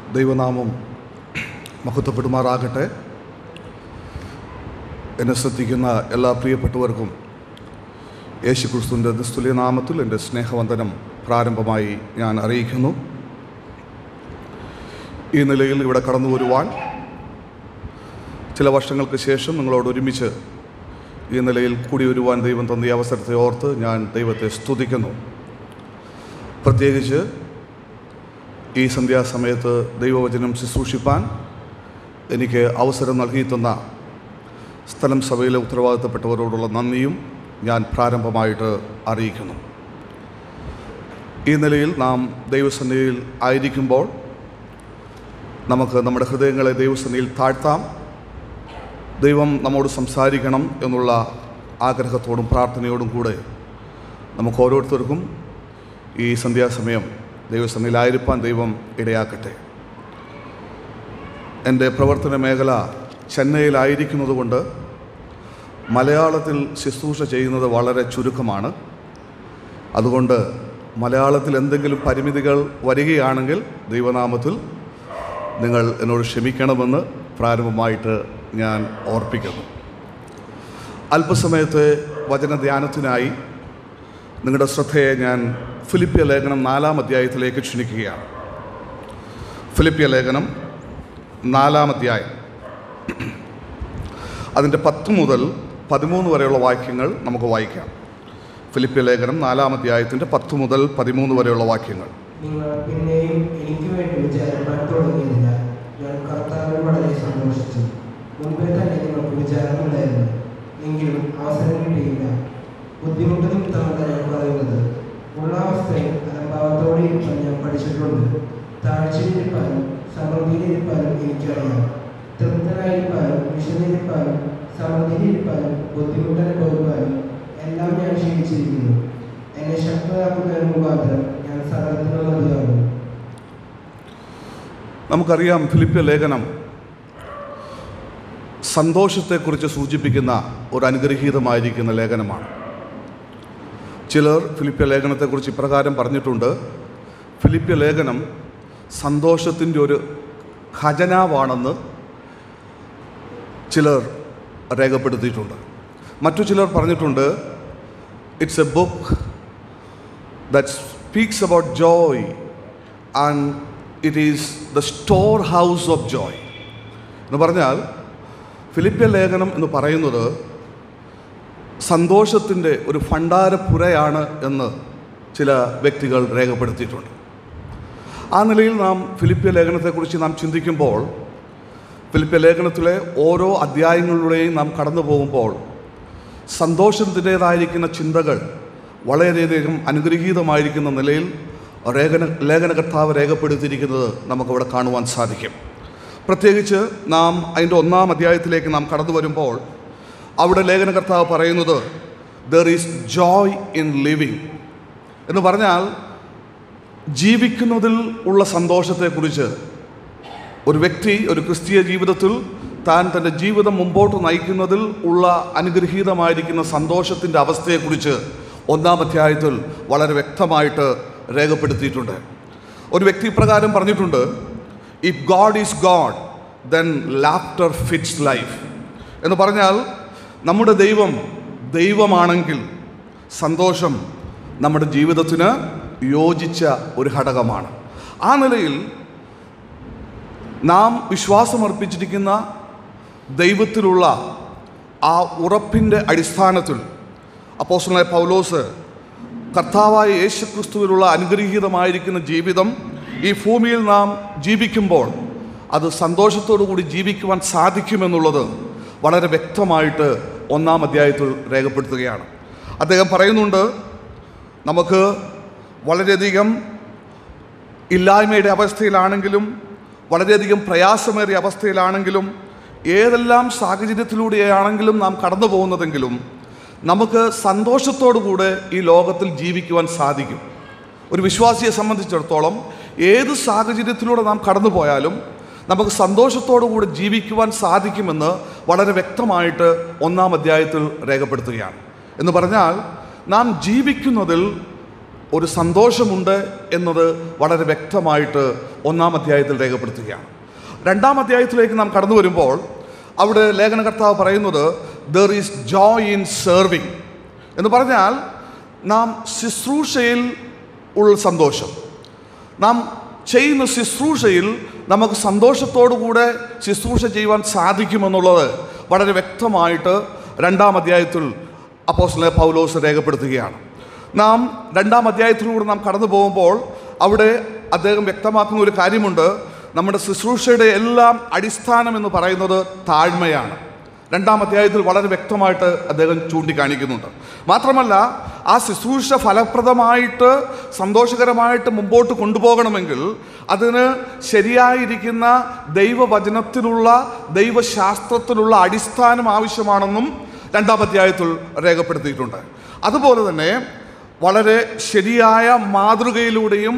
ദൈവനാമം മഹത്വപ്പെടുമാറാകട്ടെ എന്നെ ശ്രദ്ധിക്കുന്ന എല്ലാ പ്രിയപ്പെട്ടവർക്കും യേശു ക്രിസ്തുവിൻ്റെ നിസ്തുല്യ നാമത്തിൽ എൻ്റെ സ്നേഹവന്ദനം പ്രാരംഭമായി ഞാൻ അറിയിക്കുന്നു ഈ നിലയിൽ ഇവിടെ കടന്നു വരുവാൻ ചില വർഷങ്ങൾക്ക് ശേഷം നിങ്ങളോട് ഒരുമിച്ച് ഈ നിലയിൽ കൂടി വരുവാൻ ദൈവം തന്ന ഈ അവസരത്തെ ഓർത്ത് ഞാൻ ദൈവത്തെ സ്തുതിക്കുന്നു പ്രത്യേകിച്ച് ഈ സന്ധ്യാസമയത്ത് ദൈവവചനം ശുശ്രൂഷിപ്പാൻ എനിക്ക് അവസരം നൽകി തന്ന സ്ഥലം സഭയിലെ ഉത്തരവാദിത്തപ്പെട്ടവരോടുള്ള നന്ദിയും ഞാൻ പ്രാരംഭമായിട്ട് അറിയിക്കുന്നു ഈ നിലയിൽ നാം ദൈവസന്നിധിയിൽ ആയിരിക്കുമ്പോൾ നമുക്ക് നമ്മുടെ ഹൃദയങ്ങളെ ദൈവസന്നിധിയിൽ താഴ്ത്താം ദൈവം നമ്മോട് സംസാരിക്കണം എന്നുള്ള ആഗ്രഹത്തോടും പ്രാർത്ഥനയോടും കൂടെ നമുക്ക് ഓരോരുത്തർക്കും ഈ സന്ധ്യാസമയം ദൈവസന്നിധിയിലായിരിക്കാൻ ദൈവം ഇടയാക്കട്ടെ എൻ്റെ പ്രവർത്തന മേഖല ചെന്നൈയിലായിരിക്കുന്നത് കൊണ്ട് മലയാളത്തിൽ ശുശ്രൂഷ ചെയ്യുന്നത് വളരെ ചുരുക്കമാണ് അതുകൊണ്ട് മലയാളത്തിൽ എന്തെങ്കിലും പരിമിതികൾ വരികയാണെങ്കിൽ ദൈവനാമത്തിൽ നിങ്ങൾ എന്നോട് ക്ഷമിക്കണമെന്ന് പ്രാരംഭമായിട്ട് ഞാൻ ഓർപ്പിക്കുന്നു അല്പസമയത്തെ വചനധ്യാനത്തിനായി നിങ്ങളുടെ ശ്രദ്ധയെ ഞാൻ ഫിലിപ്പിയ ലേഖനം നാലാം അധ്യായത്തിലേക്ക് ക്ഷണിക്കുകയാണ് ഫിലിപ്പിയ ലേഖനം നാലാം അധ്യായം അതിൻ്റെ പത്ത് മുതൽ പതിമൂന്ന് വരെയുള്ള വാക്യങ്ങൾ നമുക്ക് വായിക്കാം ഫിലിപ്പിയ ലേഖനം നാലാം അധ്യായത്തിൻ്റെ പത്ത് മുതൽ പതിമൂന്ന് വരെയുള്ള വാക്യങ്ങൾ നിങ്ങൾ പിന്നെയും എനിക്ക് വേണ്ടി വിചാരിപ്പാൻ തുടങ്ങിയതിനാൽ ഞാൻ കർത്താവിൽ വളരെ സന്തോഷിച്ചു മുൻപേ തന്നെ നിങ്ങൾക്ക് വിചാരമുണ്ടായിരുന്നു എങ്കിലും അവസരം കിട്ടിയില്ല ബുദ്ധിമുട്ട് നിമിത്തമല്ല ഞാൻ പറയുന്നത് ഉള്ള അവസ്ഥയിൽ അലംഭാവത്തോടെ ഇരിക്കാൻ ഞാൻ പഠിച്ചിട്ടുണ്ട് താഴ്ചയിലിരിപ്പാനും സമൃദ്ധിയിലിരിപ്പാനും എനിക്കറിയാം തൃപ്തനായിരിക്കാനും വിശന്നിരിപ്പാനും സമൃദ്ധിയിലിരിപ്പാനും ബുദ്ധിമുട്ട് അനുഭവിക്കാനും എല്ലാം ഞാൻ ശീലിച്ചിരിക്കുന്നു എന്നെ ശക്തരാക്കുന്നതിന് മുഖാന്തരം ഞാൻ സകലത്തിനും മതിയാകും നമുക്കറിയാം ഫിലിപ്പിയ ലേഖനം സന്തോഷത്തെക്കുറിച്ച് സൂചിപ്പിക്കുന്ന ഒരു അനുഗ്രഹീതമായിരിക്കുന്ന ലേഖനമാണ് ചിലർ ഫിലിപ്പിയ ലേഖനത്തെക്കുറിച്ച് ഇപ്രകാരം പറഞ്ഞിട്ടുണ്ട് ഫിലിപ്പിയ ലേഖനം സന്തോഷത്തിൻ്റെ ഒരു ഖജനാവാണെന്ന് ചിലർ രേഖപ്പെടുത്തിയിട്ടുണ്ട് മറ്റു ചിലർ പറഞ്ഞിട്ടുണ്ട് it's a book that speaks about joy and it is the storehouse of joy എന്ന് പറഞ്ഞാൽ ഫിലിപ്പിയ ലേഖനം എന്ന് പറയുന്നത് സന്തോഷത്തിൻ്റെ ഒരു ഭണ്ഡാരപ്പുരയാണ് എന്ന് ചില വ്യക്തികൾ രേഖപ്പെടുത്തിയിട്ടുണ്ട് ആ നിലയിൽ നാം ഫിലിപ്പിയ ലേഖനത്തെക്കുറിച്ച് നാം ചിന്തിക്കുമ്പോൾ ഫിലിപ്പിയ ലേഖനത്തിലെ ഓരോ അധ്യായങ്ങളിലൂടെയും നാം കടന്നു പോകുമ്പോൾ സന്തോഷത്തിൻ്റേതായിരിക്കുന്ന ചിന്തകൾ വളരെയധികം അനുഗ്രഹീതമായിരിക്കുന്ന നിലയിൽ ലേഖന ലേഖനകർത്താവ് രേഖപ്പെടുത്തിയിരിക്കുന്നത് നമുക്കവിടെ കാണുവാൻ സാധിക്കും പ്രത്യേകിച്ച് നാം അതിൻ്റെ ഒന്നാം അധ്യായത്തിലേക്ക് നാം കടന്നു വരുമ്പോൾ അവിടെ ലേഖനകർത്താവ് പറയുന്നത് there is joy in living എന്ന് പറഞ്ഞാൽ ജീവിക്കുന്നതിൽ ഉള്ള സന്തോഷത്തെക്കുറിച്ച് ഒരു വ്യക്തി ഒരു ക്രിസ്തീയ ജീവിതത്തിൽ താൻ തൻ്റെ ജീവിതം മുമ്പോട്ട് നയിക്കുന്നതിൽ ഉള്ള അനുഗ്രഹീതമായിരിക്കുന്ന സന്തോഷത്തിൻ്റെ അവസ്ഥയെക്കുറിച്ച് ഒന്നാം അധ്യായത്തിൽ വളരെ വ്യക്തമായിട്ട് രേഖപ്പെടുത്തിയിട്ടുണ്ട് ഒരു വ്യക്തി പ്രകാരം പറഞ്ഞിട്ടുണ്ട് if God is God then laughter fits life എന്ന് പറഞ്ഞാൽ നമ്മുടെ ദൈവം ദൈവമാണെങ്കിൽ സന്തോഷം നമ്മുടെ ജീവിതത്തിന് യോജിച്ച ഒരു ഘടകമാണ് ആ നിലയിൽ നാം വിശ്വാസമർപ്പിച്ചിരിക്കുന്ന ദൈവത്തിലുള്ള ആ ഉറപ്പിൻ്റെ അടിസ്ഥാനത്തിൽ അപ്പോസ്റ്റലായ പൗലോസ് കർത്താവായ യേശുക്രിസ്തുവിലുള്ള അനുഗ്രഹീതമായിരിക്കുന്ന ജീവിതം ഈ ഭൂമിയിൽ നാം ജീവിക്കുമ്പോൾ അത് സന്തോഷത്തോടു കൂടി ജീവിക്കുവാൻ സാധിക്കുമെന്നുള്ളത് വളരെ വ്യക്തമായിട്ട് ഒന്നാം അധ്യായത്തിൽ രേഖപ്പെടുത്തുകയാണ് അദ്ദേഹം പറയുന്നുണ്ട് നമുക്ക് വളരെയധികം ഇല്ലായ്മയുടെ അവസ്ഥയിലാണെങ്കിലും വളരെയധികം പ്രയാസമേറിയ അവസ്ഥയിലാണെങ്കിലും ഏതെല്ലാം സാഹചര്യത്തിലൂടെയാണെങ്കിലും നാം കടന്നു പോകുന്നതെങ്കിലും നമുക്ക് സന്തോഷത്തോടുകൂടെ ഈ ലോകത്തിൽ ജീവിക്കുവാൻ സാധിക്കും ഒരു വിശ്വാസിയെ സംബന്ധിച്ചിടത്തോളം ഏത് സാഹചര്യത്തിലൂടെ നാം കടന്നു പോയാലും നമുക്ക് സന്തോഷത്തോടുകൂടി ജീവിക്കുവാൻ സാധിക്കുമെന്ന് വളരെ വ്യക്തമായിട്ട് ഒന്നാം അധ്യായത്തിൽ രേഖപ്പെടുത്തുകയാണ് എന്ന് പറഞ്ഞാൽ നാം ജീവിക്കുന്നതിൽ ഒരു സന്തോഷമുണ്ട് എന്നത് വളരെ വ്യക്തമായിട്ട് ഒന്നാം അധ്യായത്തിൽ രേഖപ്പെടുത്തുകയാണ് രണ്ടാം അധ്യായത്തിലേക്ക് നാം കടന്നു വരുമ്പോൾ അവിടെ ലേഖനകർത്താവ് പറയുന്നത് there is joy in serving എന്ന് പറഞ്ഞാൽ നാം ശുശ്രൂഷയിൽ ഉള്ള സന്തോഷം നാം ചെയ്യുന്ന ശുശ്രൂഷയിൽ നമുക്ക് സന്തോഷത്തോടുകൂടെ ശുശ്രൂഷ ചെയ്യുവാൻ സാധിക്കുമെന്നുള്ളത് വളരെ വ്യക്തമായിട്ട് രണ്ടാം അധ്യായത്തിൽ അപ്പോസ്തലനായ പൗലോസ് രേഖപ്പെടുത്തുകയാണ് നാം രണ്ടാം അധ്യായത്തിലൂടെ നാം കടന്നു പോകുമ്പോൾ അവിടെ അദ്ദേഹം വ്യക്തമാക്കുന്ന ഒരു കാര്യമുണ്ട് നമ്മുടെ ശുശ്രൂഷയുടെ എല്ലാം അടിസ്ഥാനം എന്ന് പറയുന്നത് താഴ്മയാണ് രണ്ടാം അധ്യായത്തിൽ വളരെ വ്യക്തമായിട്ട് അദ്ദേഹം ചൂണ്ടിക്കാണിക്കുന്നുണ്ട് മാത്രമല്ല ആ ശുശ്രൂഷ ഫലപ്രദമായിട്ട് സന്തോഷകരമായിട്ട് മുമ്പോട്ട് കൊണ്ടുപോകണമെങ്കിൽ അതിന് ശരിയായിരിക്കുന്ന ദൈവവചനത്തിലുള്ള ദൈവശാസ്ത്രത്തിലുള്ള അടിസ്ഥാനം ആവശ്യമാണെന്നും രണ്ടാം അധ്യായത്തിൽ രേഖപ്പെടുത്തിയിട്ടുണ്ട് അതുപോലെ തന്നെ വളരെ ശരിയായ മാതൃകയിലൂടെയും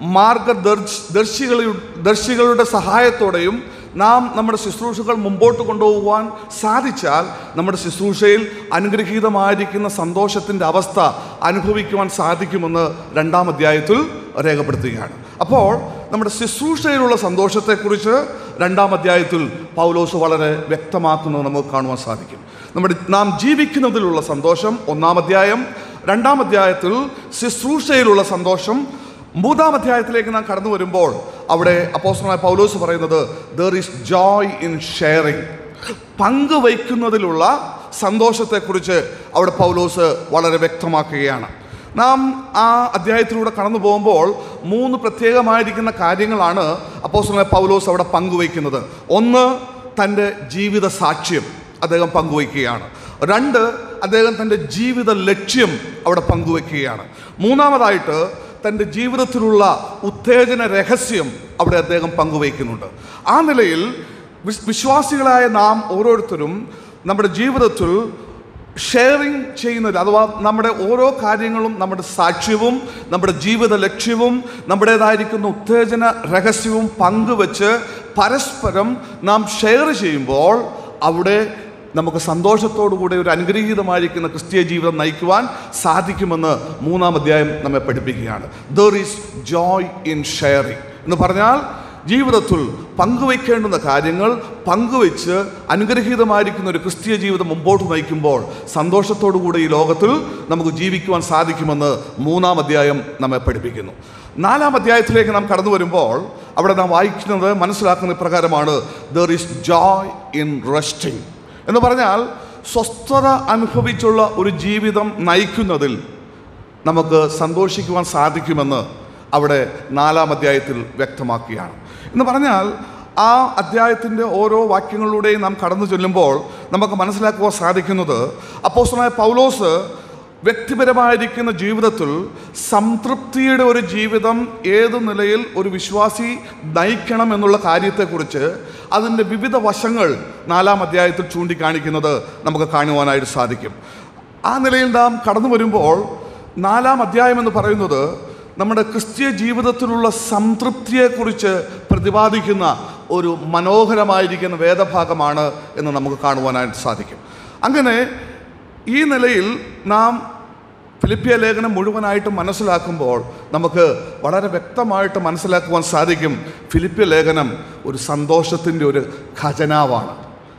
മാർഗദർശ് ദർശികളു ദർശികളുടെ സഹായത്തോടെയും നാം നമ്മുടെ ശുശ്രൂഷകൾ മുമ്പോട്ട് കൊണ്ടുപോകുവാൻ സാധിച്ചാൽ നമ്മുടെ ശുശ്രൂഷയിൽ അനുഗ്രഹീതമായിരിക്കുന്ന സന്തോഷത്തിൻ്റെ അവസ്ഥ അനുഭവിക്കുവാൻ സാധിക്കുമെന്ന് രണ്ടാം അധ്യായത്തിൽ രേഖപ്പെടുത്തുകയാണ് അപ്പോൾ നമ്മുടെ ശുശ്രൂഷയിലുള്ള സന്തോഷത്തെക്കുറിച്ച് രണ്ടാം അധ്യായത്തിൽ പൗലോസ് വളരെ വ്യക്തമാക്കുന്നത് നമുക്ക് കാണുവാൻ സാധിക്കും നമ്മുടെ നാം ജീവിക്കുന്നതിലുള്ള സന്തോഷം ഒന്നാം അധ്യായം രണ്ടാം അധ്യായത്തിൽ ശുശ്രൂഷയിലുള്ള സന്തോഷം മൂന്നാം അധ്യായത്തിലേക്ക് നാം കടന്നു വരുമ്പോൾ അവിടെ അപ്പോസ്റ്റലായ പൗലോസ് പറയുന്നത് there is joy in sharing പങ്കുവയ്ക്കുന്നതിലുള്ള സന്തോഷത്തെക്കുറിച്ച് അവിടെ പൗലോസ് വളരെ വ്യക്തമാക്കുകയാണ് നാം ആ അധ്യായത്തിലൂടെ കടന്നു പോകുമ്പോൾ മൂന്ന് പ്രത്യേകമായിരിക്കുന്ന കാര്യങ്ങളാണ് അപ്പോസ്റ്റലായ പൗലോസ് അവിടെ പങ്കുവയ്ക്കുന്നത് ഒന്ന് തൻ്റെ ജീവിത സാക്ഷ്യം അദ്ദേഹം പങ്കുവയ്ക്കുകയാണ് രണ്ട് അദ്ദേഹം തൻ്റെ ജീവിത ലക്ഷ്യം അവിടെ പങ്കുവയ്ക്കുകയാണ് മൂന്നാമതായിട്ട് തൻ്റെ ജീവിതത്തിലുള്ള ഉത്തേജന രഹസ്യം അവിടെ അദ്ദേഹം പങ്കുവയ്ക്കുന്നുണ്ട് ആ നിലയിൽ വിസ്- വിശ്വാസികളായ നാം ഓരോരുത്തരും നമ്മുടെ ജീവിതത്തിൽ ഷെയറിങ് ചെയ്യുന്നത് അഥവാ നമ്മുടെ ഓരോ കാര്യങ്ങളും നമ്മുടെ സാക്ഷ്യവും നമ്മുടെ ജീവിത ലക്ഷ്യവും നമ്മുടേതായിരിക്കുന്ന ഉത്തേജന രഹസ്യവും പങ്കുവെച്ച് പരസ്പരം നാം ഷെയർ ചെയ്യുമ്പോൾ അവിടെ നമുക്ക് സന്തോഷത്തോടുകൂടി ഒരു അനുഗ്രഹീതമായിരിക്കുന്ന ക്രിസ്തീയ ജീവിതം നയിക്കുവാൻ സാധിക്കുമെന്ന് മൂന്നാം അധ്യായം നമ്മെ പഠിപ്പിക്കുകയാണ് there is joy in sharing എന്ന് പറഞ്ഞാൽ ജീവിതത്തിൽ പങ്കുവയ്ക്കേണ്ടുന്ന കാര്യങ്ങൾ പങ്കുവെച്ച് അനുഗ്രഹീതമായിരിക്കുന്ന ഒരു ക്രിസ്തീയ ജീവിതം മുമ്പോട്ട് നയിക്കുമ്പോൾ സന്തോഷത്തോടുകൂടി ഈ ലോകത്തിൽ നമുക്ക് ജീവിക്കുവാൻ സാധിക്കുമെന്ന് മൂന്നാം അധ്യായം നമ്മെ പഠിപ്പിക്കുന്നു നാലാം അധ്യായത്തിലേക്ക് നാം കടന്നു വരുമ്പോൾ അവിടെ നാം വായിക്കുന്നത് മനസ്സിലാക്കുന്ന ഇപ്രകാരമാണ് there is joy in resting എന്ന് പറഞ്ഞാൽ സ്വസ്ഥത അനുഭവിച്ചുള്ള ഒരു ജീവിതം നയിക്കുന്നതിൽ നമുക്ക് സന്തോഷിക്കുവാൻ സാധിക്കുമെന്ന് അവിടെ നാലാം അധ്യായത്തിൽ വ്യക്തമാക്കുകയാണ് എന്ന് പറഞ്ഞാൽ ആ അധ്യായത്തിൻ്റെ ഓരോ വാക്യങ്ങളിലൂടെയും നാം കടന്നു ചെല്ലുമ്പോൾ നമുക്ക് മനസ്സിലാക്കുവാൻ സാധിക്കുന്നത് അപ്പോസ്റ്റലായ പൗലോസ് വ്യക്തിപരമായിരിക്കുന്ന ജീവിതത്തിൽ സംതൃപ്തിയുടെ ഒരു ജീവിതം ഏത് നിലയിൽ ഒരു വിശ്വാസി നയിക്കണം എന്നുള്ള കാര്യത്തെക്കുറിച്ച് അതിൻ്റെ വിവിധ വശങ്ങൾ നാലാം അധ്യായത്തിൽ ചൂണ്ടിക്കാണിക്കുന്നത് നമുക്ക് കാണുവാനായിട്ട് സാധിക്കും ആ നിലയിൽ നാം കടന്നു വരുമ്പോൾ നാലാം അധ്യായം എന്ന് പറയുന്നത് നമ്മുടെ ക്രിസ്തീയ ജീവിതത്തിലുള്ള സംതൃപ്തിയെക്കുറിച്ച് പ്രതിപാദിക്കുന്ന ഒരു മനോഹരമായിരിക്കുന്ന വേദഭാഗമാണ് എന്ന് നമുക്ക് കാണുവാനായിട്ട് സാധിക്കും അങ്ങനെ ഈ നിലയിൽ നാം ഫിലിപ്പിയ ലേഖനം മുഴുവനായിട്ട് മനസ്സിലാക്കുമ്പോൾ നമുക്ക് വളരെ വ്യക്തമായിട്ട് മനസ്സിലാക്കുവാൻ സാധിക്കും ഫിലിപ്പിയ ലേഖനം ഒരു സന്തോഷത്തിൻ്റെ ഒരു ഖജനാവാണ്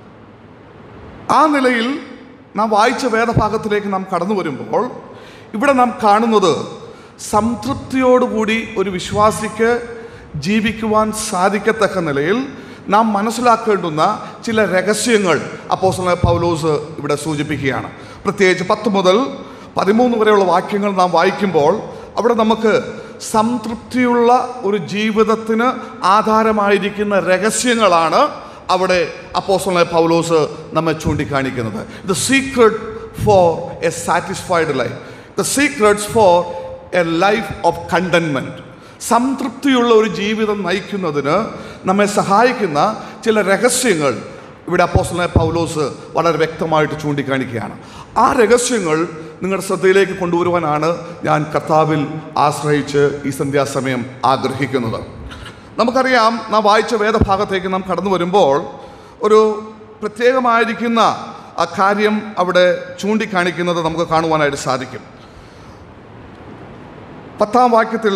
ആ നിലയിൽ നാം വായിച്ച വേദഭാഗത്തിലേക്ക് നാം കടന്നു വരുമ്പോൾ ഇവിടെ നാം കാണുന്നത് സംതൃപ്തിയോടുകൂടി ഒരു വിശ്വാസിക്ക് ജീവിക്കുവാൻ സാധിക്കത്തക്ക നിലയിൽ നാം മനസ്സിലാക്കേണ്ടുന്ന ചില രഹസ്യങ്ങൾ അപ്പോസ്തലനായ പൗലോസ് ഇവിടെ സൂചിപ്പിക്കുകയാണ് പ്രത്യേകിച്ച് പത്ത് മുതൽ പതിമൂന്ന് വരെയുള്ള വാക്യങ്ങൾ നാം വായിക്കുമ്പോൾ അവിടെ നമുക്ക് സംതൃപ്തിയുള്ള ഒരു ജീവിതത്തിന് ആധാരമായിരിക്കുന്ന രഹസ്യങ്ങളാണ് അവിടെ അപ്പോസ്തലനായ പൗലോസ് നമ്മെ ചൂണ്ടിക്കാണിക്കുന്നത് the secret for a satisfied life the secrets for a life of contentment സംതൃപ്തിയുള്ള ഒരു ജീവിതം നയിക്കുന്നതിന് നമ്മെ സഹായിക്കുന്ന ചില രഹസ്യങ്ങൾ ഇവിടെ അപ്പോസ്റ്റലായ പൗലോസ് വളരെ വ്യക്തമായിട്ട് ചൂണ്ടിക്കാണിക്കുകയാണ് ആ രഹസ്യങ്ങൾ നിങ്ങളുടെ ശ്രദ്ധയിലേക്ക് കൊണ്ടുവരുവാനാണ് ഞാൻ കർത്താവിൽ ആശ്രയിച്ച് ഈ സന്ധ്യാസമയം ആഗ്രഹിക്കുന്നത് നമുക്കറിയാം നാം വായിച്ച വേദഭാഗത്തേക്ക് നാം കടന്നു വരുമ്പോൾ ഒരു പ്രത്യേകമായിരിക്കുന്ന ആ കാര്യം അവിടെ ചൂണ്ടിക്കാണിക്കുന്നത് നമുക്ക് കാണുവാനായിട്ട് സാധിക്കും പത്താം വാക്യത്തിൽ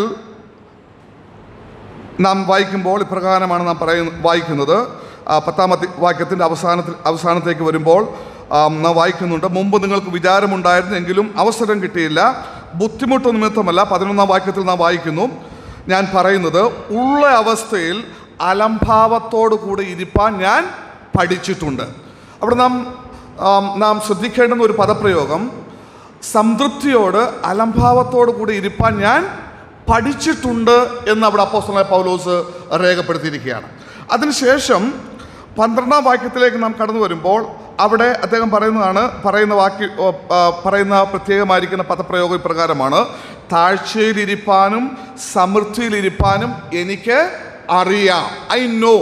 നാം വായിക്കുമ്പോൾ ഇപ്രകാരമാണ് നാം പറയുന്ന വായിക്കുന്നത് ആ, പത്താമത്തെ വാക്യത്തിൻ്റെ അവസാനത്തിൽ അവസാനത്തേക്ക് വരുമ്പോൾ ആ, നാം വായിക്കുന്നുണ്ട് മുമ്പ് നിങ്ങൾക്ക് വിചാരമുണ്ടായിരുന്നു എങ്കിലും അവസരം കിട്ടിയില്ല ബുദ്ധിമുട്ട് നിമിത്തമല്ല പതിനൊന്നാം വാക്യത്തിൽ നാം വായിക്കുന്നു ഞാൻ പറയുന്നത് ഉള്ള അവസ്ഥയിൽ അലംഭാവത്തോടു കൂടി ഇരിപ്പാൻ ഞാൻ പഠിച്ചിട്ടുണ്ട് അവിടെ നാം ആം, നാം ശ്രദ്ധിക്കേണ്ടുന്ന ഒരു പദപ്രയോഗം സംതൃപ്തിയോട് അലംഭാവത്തോടു കൂടി ഇരിപ്പാൻ ഞാൻ പഠിച്ചിട്ടുണ്ട് എന്ന് അവിടെ അപ്പോസ്തലനായ പൗലോസ് രേഖപ്പെടുത്തിയിരിക്കുകയാണ് അതിനുശേഷം പന്ത്രണ്ടാം വാക്യത്തിലേക്ക് നാം കടന്നു വരുമ്പോൾ അവിടെ അദ്ദേഹം പറയുന്നതാണ് പറയുന്ന വാക്യ ഓ, ആ, പറയുന്ന പ്രത്യേകമായിരിക്കുന്ന പദപ്രയോഗം ഇപ്രകാരമാണ് താഴ്ചയിലിരിപ്പാനും സമൃദ്ധിയിലിരിപ്പാനും എനിക്ക് അറിയാം ഐ നോ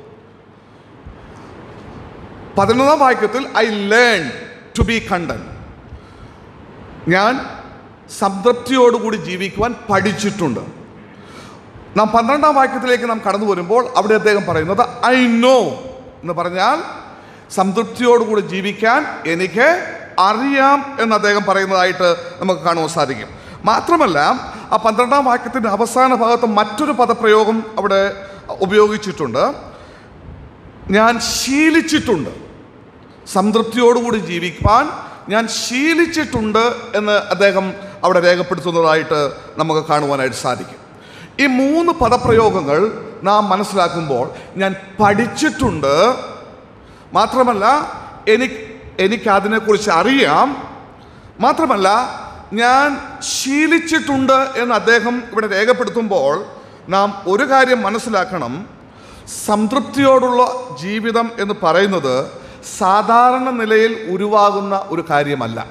പതിനൊന്നാം വാക്യത്തിൽ I learn to be content ഞാൻ സംതൃപ്തിയോടുകൂടി ജീവിക്കുവാൻ പഠിച്ചിട്ടുണ്ട് നാം പന്ത്രണ്ടാം വാക്യത്തിലേക്ക് നാം കടന്നു വരുമ്പോൾ അവിടെ അദ്ദേഹം പറയുന്നത് ഐ നോ എന്ന് പറഞ്ഞാൽ സംതൃപ്തിയോടുകൂടി ജീവിക്കാൻ എനിക്ക് അറിയാം എന്ന് അദ്ദേഹം പറയുന്നതായിട്ട് നമുക്ക് കാണുവാൻ സാധിക്കും മാത്രമല്ല ആ പന്ത്രണ്ടാം വാക്യത്തിൻ്റെ അവസാന ഭാഗത്ത് മറ്റൊരു പദപ്രയോഗം അവിടെ ഉപയോഗിച്ചിട്ടുണ്ട് ഞാൻ ശീലിച്ചിട്ടുണ്ട് സംതൃപ്തിയോടുകൂടി ജീവിക്കാൻ ഞാൻ ശീലിച്ചിട്ടുണ്ട് എന്ന് അദ്ദേഹം അവിടെ രേഖപ്പെടുത്തുന്നതായിട്ട് നമുക്ക് കാണുവാനായിട്ട് സാധിക്കും ഈ മൂന്ന് പദപ്രയോഗങ്ങൾ നാം മനസ്സിലാക്കുമ്പോൾ ഞാൻ പഠിച്ചിട്ടുണ്ട് മാത്രമല്ല എനിക്ക് എനിക്ക് അതിനെക്കുറിച്ച് അറിയാം മാത്രമല്ല ഞാൻ ശീലിച്ചിട്ടുണ്ട് എന്ന് അദ്ദേഹം ഇവിടെ രേഖപ്പെടുത്തുമ്പോൾ നാം ഒരു കാര്യം മനസ്സിലാക്കണം സംതൃപ്തിയോടുള്ള ജീവിതം എന്ന് പറയുന്നത് സാധാരണ നിലയിൽ ഉരുവാകുന്ന ഒരു കാര്യമല്ല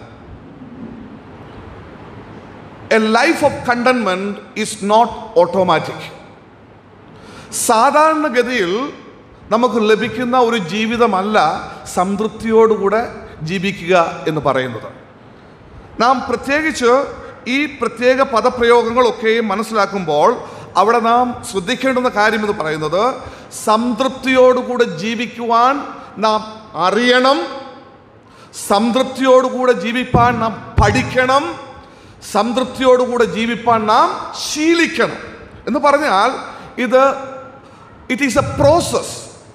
a life of contentment is not automatic സാധാരണഗതിയിൽ നമുക്ക് ലഭിക്കുന്ന ഒരു ജീവിതമല്ല സംതൃപ്തിയോടുകൂടെ ജീവിക്കുക എന്ന് പറയുന്നത് നാം പ്രത്യേകിച്ച് ഈ പ്രത്യേക പദപ്രയോഗങ്ങളൊക്കെയും മനസ്സിലാക്കുമ്പോൾ അവിടെ നാം ശ്രദ്ധിക്കേണ്ടുന്ന കാര്യം എന്ന് പറയുന്നത് സംതൃപ്തിയോടുകൂടെ ജീവിക്കുവാൻ നാം അറിയണം സംതൃപ്തിയോടുകൂടെ ജീവിപ്പാൻ നാം പഠിക്കണം സംതൃപ്തിയോടുകൂടെ ജീവിപ്പാൻ നാം ശീലിക്കണം എന്ന് പറഞ്ഞാൽ ഇത് ഇറ്റ് ഈസ് എ പ്രോസസ്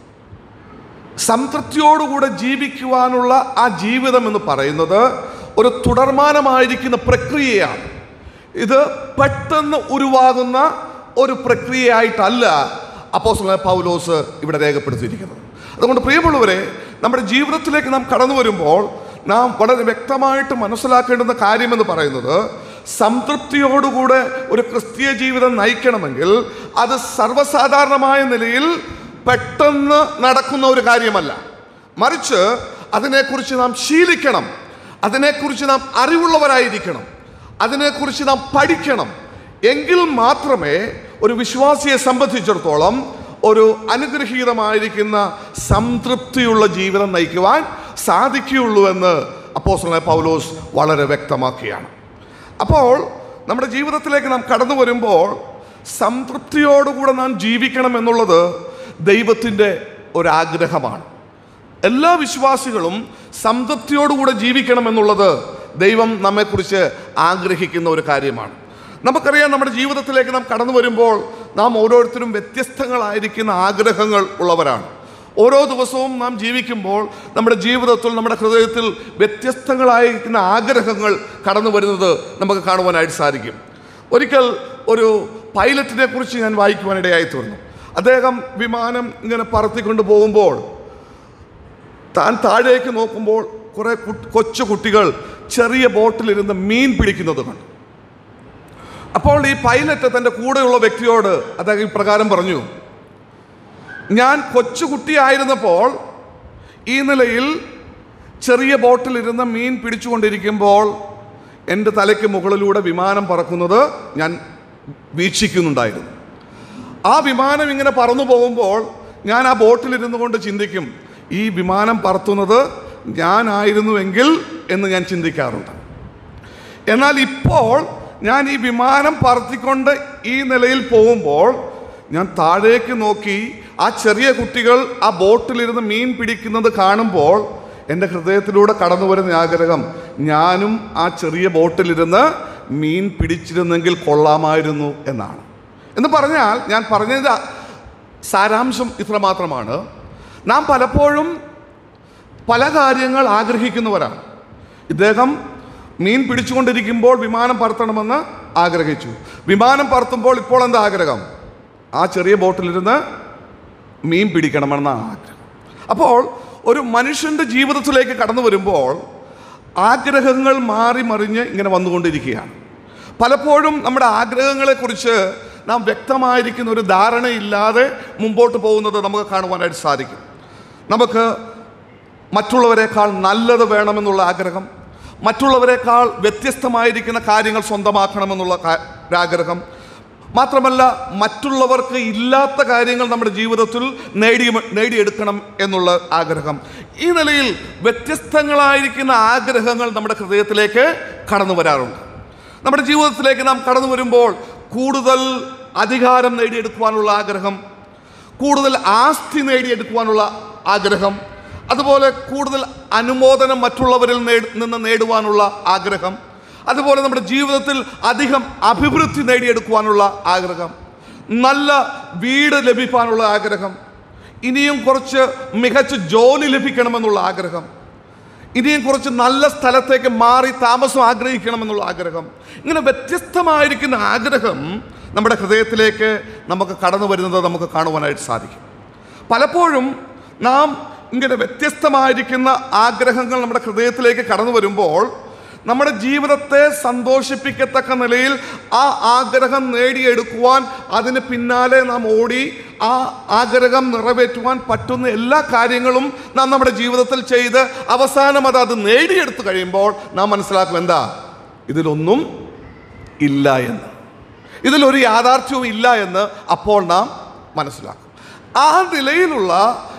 സംതൃപ്തിയോടുകൂടെ ജീവിക്കുവാനുള്ള ആ ജീവിതം എന്ന് പറയുന്നത് ഒരു തുടർമാനമായിരിക്കുന്ന പ്രക്രിയയാണ് ഇത് പെട്ടെന്ന് ഉരുവാകുന്ന ഒരു പ്രക്രിയയായിട്ടല്ല അപ്പോസ്തലനായ പൗലോസ് ഇവിടെ രേഖപ്പെടുത്തിയിരിക്കുന്നത് അതുകൊണ്ട് പ്രിയമുള്ളവരെ നമ്മുടെ ജീവിതത്തിലേക്ക് നാം കടന്നു വരുമ്പോൾ നാം വളരെ വ്യക്തമായിട്ട് മനസ്സിലാക്കേണ്ടുന്ന കാര്യമെന്ന് പറയുന്നത് സംതൃപ്തിയോടുകൂടെ ഒരു ക്രിസ്തീയ ജീവിതം നയിക്കണമെങ്കിൽ അത് സർവ്വസാധാരണമായ നിലയിൽ പെട്ടെന്ന് നടക്കുന്ന ഒരു കാര്യമല്ല മറിച്ച് അതിനെക്കുറിച്ച് നാം ശീലിക്കണം അതിനെക്കുറിച്ച് നാം അറിവുള്ളവരായിരിക്കണം അതിനെക്കുറിച്ച് നാം പഠിക്കണം എങ്കിൽ മാത്രമേ ഒരു വിശ്വാസിയെ സംബന്ധിച്ചിടത്തോളം ഒരു അനുഗ്രഹീതമായിരിക്കുന്ന സംതൃപ്തിയുള്ള ജീവിതം നയിക്കുവാൻ സാധിക്കുകയുള്ളൂ എന്ന് അപ്പോസ്തലനായ പൗലോസ് വളരെ വ്യക്തമാക്കിയാണ് അപ്പോൾ നമ്മുടെ ജീവിതത്തിലേക്ക് നാം കടന്നു വരുമ്പോൾ സംതൃപ്തിയോടുകൂടെ നാം ജീവിക്കണം എന്നുള്ളത് ദൈവത്തിൻ്റെ ഒരാഗ്രഹമാണ് എല്ലാ വിശ്വാസികളും സംതൃപ്തിയോടുകൂടെ ജീവിക്കണം എന്നുള്ളത് ദൈവം നമ്മെക്കുറിച്ച് ആഗ്രഹിക്കുന്ന ഒരു കാര്യമാണ് നമുക്കറിയാം നമ്മുടെ ജീവിതത്തിലേക്ക് നാം കടന്നു വരുമ്പോൾ നാം ഓരോരുത്തരും വ്യത്യസ്തങ്ങളായിരിക്കുന്ന ആഗ്രഹങ്ങൾ ഉള്ളവരാണ് ഓരോ ദിവസവും നാം ജീവിക്കുമ്പോൾ നമ്മുടെ ജീവിതത്തിൽ നമ്മുടെ ഹൃദയത്തിൽ വ്യത്യസ്തങ്ങളായിരിക്കുന്ന ആഗ്രഹങ്ങൾ കടന്നു വരുന്നത് നമുക്ക് കാണുവാനായിട്ട് സാധിക്കും ഒരിക്കൽ ഒരു പൈലറ്റിനെ കുറിച്ച് ഞാൻ വായിക്കുവാനിടയായി തീർന്നു അദ്ദേഹം വിമാനം ഇങ്ങനെ പറത്തിക്കൊണ്ട് പോകുമ്പോൾ താൻ താഴേക്ക് നോക്കുമ്പോൾ കുറേ കു- കൊച്ചു കുട്ടികൾ ചെറിയ ബോട്ടിലിരുന്ന് മീൻ പിടിക്കുന്നത് കണ്ടു അപ്പോൾ ഈ പൈലറ്റ് തൻ്റെ കൂടെയുള്ള വ്യക്തിയോട് അദ്ദേഹം ഇപ്രകാരം പറഞ്ഞു ഞാൻ കൊച്ചുകുട്ടിയായിരുന്നപ്പോൾ ഈ നിലയിൽ ചെറിയ ബോട്ടിലിരുന്ന് മീൻ പിടിച്ചുകൊണ്ടിരിക്കുമ്പോൾ എൻ്റെ തലയ്ക്ക് മുകളിലൂടെ വിമാനം പറക്കുന്നത് ഞാൻ വീക്ഷിക്കുന്നുണ്ടായിരുന്നു ആ വിമാനം ഇങ്ങനെ പറന്നു പോകുമ്പോൾ ഞാൻ ആ ബോട്ടിലിരുന്നു കൊണ്ട് ചിന്തിക്കും ഈ വിമാനം പറത്തുന്നത് ഞാനായിരുന്നുവെങ്കിൽ എന്ന് ഞാൻ ചിന്തിക്കാറുണ്ട് എന്നാൽ ഇപ്പോൾ ഞാൻ ഈ വിമാനം പറത്തിക്കൊണ്ട് ഈ നിലയിൽ പോകുമ്പോൾ ഞാൻ താഴേക്ക് നോക്കി ആ ചെറിയ കുട്ടികൾ ആ ബോട്ടിലിരുന്ന് മീൻ പിടിക്കുന്നത് കാണുമ്പോൾ എൻ്റെ ഹൃദയത്തിലൂടെ കടന്നു വരുന്ന ആഗ്രഹം ഞാനും ആ ചെറിയ ബോട്ടിലിരുന്ന് മീൻ പിടിച്ചിരുന്നെങ്കിൽ കൊള്ളാമായിരുന്നു എന്നാണ് എന്ന് പറഞ്ഞാൽ ഞാൻ പറഞ്ഞതിൻ്റെ സാരാംശം ഇത്ര മാത്രമാണ് നാം പലപ്പോഴും പല കാര്യങ്ങൾ ആഗ്രഹിക്കുന്നവരാണ് ഇദ്ദേഹം മീൻ പിടിച്ചുകൊണ്ടിരിക്കുമ്പോൾ വിമാനം പറത്തണമെന്ന് ആഗ്രഹിച്ചു വിമാനം പറത്തുമ്പോൾ ഇപ്പോൾ എന്താ ആഗ്രഹം ആ ചെറിയ ബോട്ടിലിരുന്ന് മീൻ പിടിക്കണമെന്നാണ് ആഗ്രഹം അപ്പോൾ ഒരു മനുഷ്യൻ്റെ ജീവിതത്തിലേക്ക് കടന്നു വരുമ്പോൾ ആഗ്രഹങ്ങൾ മാറി മറിഞ്ഞ് ഇങ്ങനെ വന്നുകൊണ്ടിരിക്കുകയാണ് പലപ്പോഴും നമ്മുടെ ആഗ്രഹങ്ങളെക്കുറിച്ച് നാം വ്യക്തമായിരിക്കുന്ന ഒരു ധാരണയില്ലാതെ മുമ്പോട്ട് പോകുന്നത് നമുക്ക് കാണുവാനായിട്ട് സാധിക്കും നമുക്ക് മറ്റുള്ളവരെക്കാൾ നല്ലത് വേണമെന്നുള്ള ആഗ്രഹം മറ്റുള്ളവരെക്കാൾ വ്യത്യസ്തമായിരിക്കുന്ന കാര്യങ്ങൾ സ്വന്തമാക്കണമെന്നുള്ള കാ- ഒരാഗ്രഹം മാത്രമല്ല മറ്റുള്ളവർക്ക് ഇല്ലാത്ത കാര്യങ്ങൾ നമ്മുടെ ജീവിതത്തിൽ നേടി നേടിയെടുക്കണം എന്നുള്ള ആഗ്രഹം ഈ നിലയിൽ വ്യത്യസ്തങ്ങളായിരിക്കുന്ന ആഗ്രഹങ്ങൾ നമ്മുടെ ഹൃദയത്തിലേക്ക് കടന്നു വരാറുണ്ട് നമ്മുടെ ജീവിതത്തിലേക്ക് നാം കടന്നു വരുമ്പോൾ കൂടുതൽ അധികാരം നേടിയെടുക്കുവാനുള്ള ആഗ്രഹം കൂടുതൽ ആസ്തി നേടിയെടുക്കുവാനുള്ള ആഗ്രഹം അതുപോലെ കൂടുതൽ അനുമോദനം മറ്റുള്ളവരിൽ നേട് നിന്ന് നേടുവാനുള്ള ആഗ്രഹം അതുപോലെ നമ്മുടെ ജീവിതത്തിൽ അധികം അഭിവൃദ്ധി നേടിയെടുക്കുവാനുള്ള ആഗ്രഹം നല്ല വീട് ലഭിക്കാനുള്ള ആഗ്രഹം ഇനിയും കുറച്ച് മികച്ച ജോലി ലഭിക്കണമെന്നുള്ള ആഗ്രഹം ഇനിയും കുറച്ച് നല്ല സ്ഥലത്തേക്ക് മാറി താമസം ആഗ്രഹിക്കണമെന്നുള്ള ആഗ്രഹം ഇങ്ങനെ വ്യത്യസ്തമായിരിക്കുന്ന ആഗ്രഹം നമ്മുടെ ഹൃദയത്തിലേക്ക് നമുക്ക് കടന്നു വരുന്നത് നമുക്ക് കാണുവാനായിട്ട് സാധിക്കും പലപ്പോഴും നാം ഇങ്ങനെ വ്യത്യസ്തമായിരിക്കുന്ന ആഗ്രഹങ്ങൾ നമ്മുടെ ഹൃദയത്തിലേക്ക് കടന്നു വരുമ്പോൾ നമ്മുടെ ജീവിതത്തെ സന്തോഷിപ്പിക്കത്തക്ക നിലയിൽ ആ ആഗ്രഹം നേടിയെടുക്കുവാൻ അതിന് പിന്നാലെ നാം ഓടി ആ ആഗ്രഹം നിറവേറ്റുവാൻ പറ്റുന്ന എല്ലാ കാര്യങ്ങളും നാം നമ്മുടെ ജീവിതത്തിൽ ചെയ്ത് അവസാനം അത് അത് നേടിയെടുത്തു കഴിയുമ്പോൾ നാം മനസ്സിലാക്കും എന്താ ഇതിലൊന്നും ഇല്ല എന്ന് ഇതിലൊരു യാഥാർത്ഥ്യവും ഇല്ല എന്ന് അപ്പോൾ നാം മനസ്സിലാക്കും ആ നിലയിലുള്ള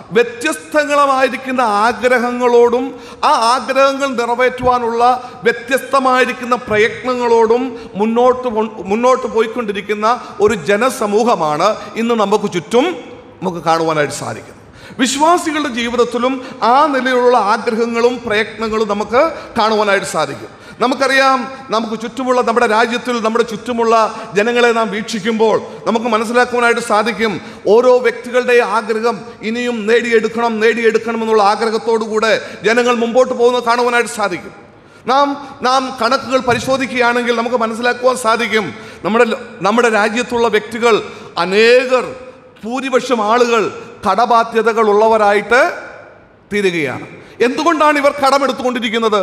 വ്യത്യസ്തങ്ങളായിരിക്കുന്ന ആഗ്രഹങ്ങളോടും ആ ആഗ്രഹങ്ങൾ നിറവേറ്റുവാനുള്ള വ്യത്യസ്തമായിരിക്കുന്ന പ്രയത്നങ്ങളോടും മുന്നോട്ട് കൊ- മുന്നോട്ട് പോയിക്കൊണ്ടിരിക്കുന്ന ഒരു ജനസമൂഹമാണ് ഇന്ന് നമുക്ക് ചുറ്റും നമുക്ക് കാണുവാനായിട്ട് സാധിക്കുന്നത് വിശ്വാസികളുടെ ജീവിതത്തിലും ആ നിലയിലുള്ള ആഗ്രഹങ്ങളും പ്രയത്നങ്ങളും നമുക്ക് കാണുവാനായിട്ട് സാധിക്കും നമുക്കറിയാം നമുക്ക് ചുറ്റുമുള്ള നമ്മുടെ രാജ്യത്തിൽ നമ്മുടെ ചുറ്റുമുള്ള ജനങ്ങളെ നാം വീക്ഷിക്കുമ്പോൾ നമുക്ക് മനസ്സിലാക്കുവാനായിട്ട് സാധിക്കും ഓരോ വ്യക്തികളുടെ ആഗ്രഹം ഇനിയും നേടിയെടുക്കണം നേടിയെടുക്കണം എന്നുള്ള ആഗ്രഹത്തോടു കൂടെ ജനങ്ങൾ മുമ്പോട്ട് പോകുന്നത് കാണുവാനായിട്ട് സാധിക്കും നാം നാം കണക്കുകൾ പരിശോധിക്കുകയാണെങ്കിൽ നമുക്ക് മനസ്സിലാക്കുവാൻ സാധിക്കും നമ്മുടെ നമ്മുടെ രാജ്യത്തുള്ള വ്യക്തികൾ അനേകർ ഭൂരിപക്ഷം ആളുകൾ കടബാധ്യതകൾ ഉള്ളവരായിട്ട് തീരുകയാണ് എന്തുകൊണ്ടാണ് ഇവർ കടമെടുത്തുകൊണ്ടിരിക്കുന്നത്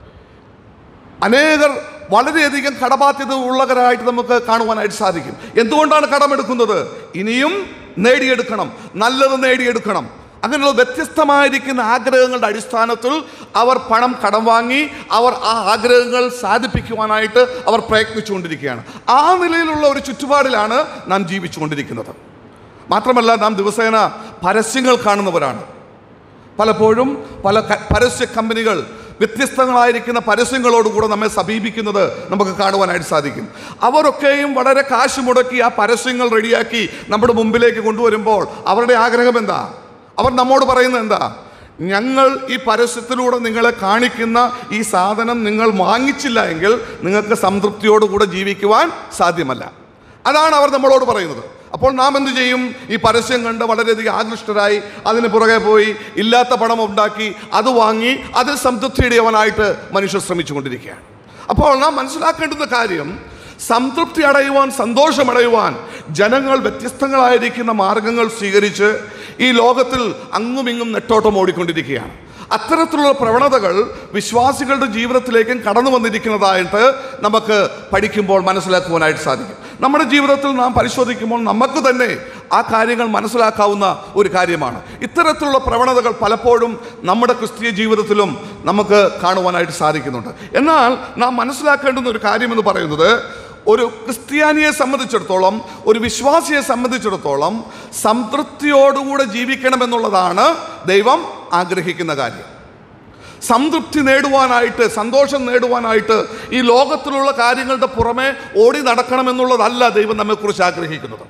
അനേകർ വളരെയധികം കടബാധ്യത ഉള്ളവരായിട്ട് നമുക്ക് കാണുവാനായിട്ട് സാധിക്കും എന്തുകൊണ്ടാണ് കടമെടുക്കുന്നത് ഇനിയും നേടിയെടുക്കണം നല്ലത് നേടിയെടുക്കണം അങ്ങനെയുള്ള വ്യത്യസ്തമായിരിക്കുന്ന ആഗ്രഹങ്ങളുടെ അടിസ്ഥാനത്തിൽ അവർ പണം കടം വാങ്ങി അവർ ആ ആഗ്രഹങ്ങൾ സാധിപ്പിക്കുവാനായിട്ട് അവർ പ്രയത്നിച്ചുകൊണ്ടിരിക്കുകയാണ് ആ നിലയിലുള്ള ഒരു ചുറ്റുപാടിലാണ് നാം ജീവിച്ചുകൊണ്ടിരിക്കുന്നത് മാത്രമല്ല നാം ദിവസേന പരസ്യങ്ങൾ കാണുന്നവരാണ് പലപ്പോഴും പല ക- പരസ്യ കമ്പനികൾ വ്യത്യസ്തങ്ങളായിരിക്കുന്ന പരസ്യങ്ങളോടുകൂടെ നമ്മെ സമീപിക്കുന്നത് നമുക്ക് കാണുവാനായിട്ട് സാധിക്കും അവരൊക്കെയും വളരെ കാശ് മുടക്കി ആ പരസ്യങ്ങൾ റെഡിയാക്കി നമ്മുടെ മുമ്പിലേക്ക് കൊണ്ടുവരുമ്പോൾ അവരുടെ ആഗ്രഹം എന്താ അവർ നമ്മോട് പറയുന്നത് എന്താ ഞങ്ങൾ ഈ പരസ്യത്തിലൂടെ നിങ്ങളെ കാണിക്കുന്ന ഈ സാധനം നിങ്ങൾ വാങ്ങിച്ചില്ല എങ്കിൽ നിങ്ങൾക്ക് സംതൃപ്തിയോടുകൂടെ ജീവിക്കുവാൻ സാധ്യമല്ല അതാണ് അവർ നമ്മളോട് പറയുന്നത് അപ്പോൾ നാം എന്ത് ചെയ്യും ഈ പരസ്യം കണ്ട് വളരെയധികം ആകൃഷ്ടരായി അതിന് പുറകെ പോയി ഇല്ലാത്ത പണം ഉണ്ടാക്കി അത് വാങ്ങി അതിൽ സംതൃപ്തിയുടേവനായിട്ട് മനുഷ്യർ ശ്രമിച്ചുകൊണ്ടിരിക്കുകയാണ് അപ്പോൾ നാം മനസ്സിലാക്കേണ്ടുന്ന കാര്യം സംതൃപ്തി അടയുവാൻ സന്തോഷമടയുവാൻ ജനങ്ങൾ വ്യത്യസ്തങ്ങളായിരിക്കുന്ന മാർഗങ്ങൾ സ്വീകരിച്ച് ഈ ലോകത്തിൽ അങ്ങുമിങ്ങും നെട്ടോട്ടം ഓടിക്കൊണ്ടിരിക്കുകയാണ് അത്തരത്തിലുള്ള പ്രവണതകൾ വിശ്വാസികളുടെ ജീവിതത്തിലേക്കും കടന്നു വന്നിരിക്കുന്നതായിട്ട് നമുക്ക് പഠിക്കുമ്പോൾ മനസ്സിലാക്കുവാനായിട്ട് സാധിക്കും നമ്മുടെ ജീവിതത്തിൽ നാം പരിശോധിക്കുമ്പോൾ നമുക്ക് തന്നെ ആ കാര്യങ്ങൾ മനസ്സിലാക്കാവുന്ന ഒരു കാര്യമാണ് ഇത്തരത്തിലുള്ള പ്രവണതകൾ പലപ്പോഴും നമ്മുടെ ക്രിസ്തീയ ജീവിതത്തിലും നമുക്ക് കാണുവാനായിട്ട് സാധിക്കുന്നുണ്ട് എന്നാൽ നാം മനസ്സിലാക്കേണ്ടുന്ന ഒരു കാര്യമെന്ന് പറയുന്നത് ഒരു ക്രിസ്ത്യാനിയെ സംബന്ധിച്ചിടത്തോളം ഒരു വിശ്വാസിയെ സംബന്ധിച്ചിടത്തോളം സംതൃപ്തിയോടുകൂടെ ജീവിക്കണമെന്നുള്ളതാണ് ദൈവം ആഗ്രഹിക്കുന്ന കാര്യം സംതൃപ്തി നേടുവാനായിട്ട് സന്തോഷം നേടുവാനായിട്ട് ഈ ലോകത്തിലുള്ള കാര്യങ്ങളുടെ പുറമെ ഓടി നടക്കണമെന്നുള്ളതല്ല ദൈവം നമ്മെക്കുറിച്ച് ആഗ്രഹിക്കുന്നത്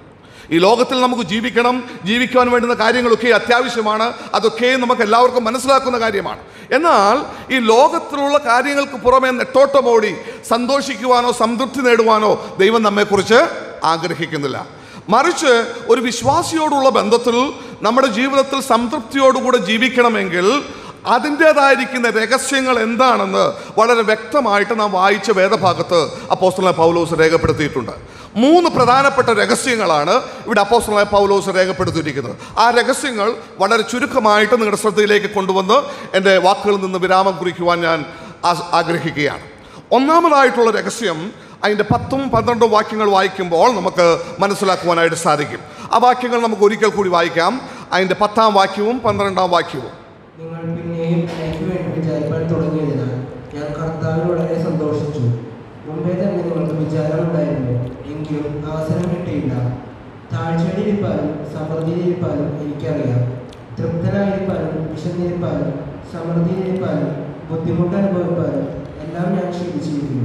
ഈ ലോകത്തിൽ നമുക്ക് ജീവിക്കണം ജീവിക്കുവാൻ വേണ്ടുന്ന കാര്യങ്ങളൊക്കെ അത്യാവശ്യമാണ് അതൊക്കെ നമുക്ക് എല്ലാവർക്കും മനസ്സിലാക്കുന്ന കാര്യമാണ് എന്നാൽ ഈ ലോകത്തിലുള്ള കാര്യങ്ങൾക്ക് പുറമെ നെട്ടോട്ടമോടി സന്തോഷിക്കുവാനോ സംതൃപ്തി നേടുവാനോ ദൈവം നമ്മെക്കുറിച്ച് ആഗ്രഹിക്കുന്നില്ല മറിച്ച് ഒരു വിശ്വാസിയോടുള്ള ബന്ധത്തിൽ നമ്മുടെ ജീവിതത്തിൽ സംതൃപ്തിയോടുകൂടെ ജീവിക്കണമെങ്കിൽ അതിൻ്റെതായിരിക്കുന്ന രഹസ്യങ്ങൾ എന്താണെന്ന് വളരെ വ്യക്തമായിട്ട് നാം വായിച്ച വേദഭാഗത്ത് അപ്പോസ്തലനായ പൗലോസ് രേഖപ്പെടുത്തിയിട്ടുണ്ട് മൂന്ന് പ്രധാനപ്പെട്ട രഹസ്യങ്ങളാണ് ഇവിടെ അപ്പോസ്തലനായ പൗലോസ് രേഖപ്പെടുത്തിയിരിക്കുന്നത് ആ രഹസ്യങ്ങൾ വളരെ ചുരുക്കമായിട്ട് നിങ്ങളുടെ ശ്രദ്ധയിലേക്ക് കൊണ്ടുവന്ന് എൻ്റെ വാക്കുകളിൽ നിന്ന് വിരാമം കുറിക്കുവാൻ ഞാൻ ആ- ആഗ്രഹിക്കുകയാണ് ഒന്നാമതായിട്ടുള്ള രഹസ്യം അതിൻ്റെ പത്തും പന്ത്രണ്ടും വാക്യങ്ങൾ വായിക്കുമ്പോൾ നമുക്ക് മനസ്സിലാക്കുവാനായിട്ട് സാധിക്കും ആ വാക്യങ്ങൾ നമുക്ക് ഒരിക്കൽ കൂടി വായിക്കാം അതിൻ്റെ പത്താം വാക്യവും പന്ത്രണ്ടാം വാക്യവും നിങ്ങൾ പിന്നെയും എനിക്ക് വേണ്ടി വിചാരിപ്പാൻ തുടങ്ങിയതിനാൽ ഞാൻ കർത്താവിൽ വളരെ സന്തോഷിച്ചു മുമ്പേ തന്നെ നിങ്ങൾക്ക് വിചാരമുണ്ടായിരുന്നു എങ്കിലും അവസരം കിട്ടിയില്ല താഴ്ചയിലിരിപ്പാനും സമൃദ്ധിയിലിരിപ്പാനും എനിക്കറിയാം തൃപ്തനായിരിക്കാനും വിശന്നിരിപ്പാനും സമൃദ്ധിയിലിരിപ്പാനും ബുദ്ധിമുട്ട് അനുഭവിപ്പാനും എല്ലാം ഞാൻ ശീലിച്ചിരിക്കുന്നു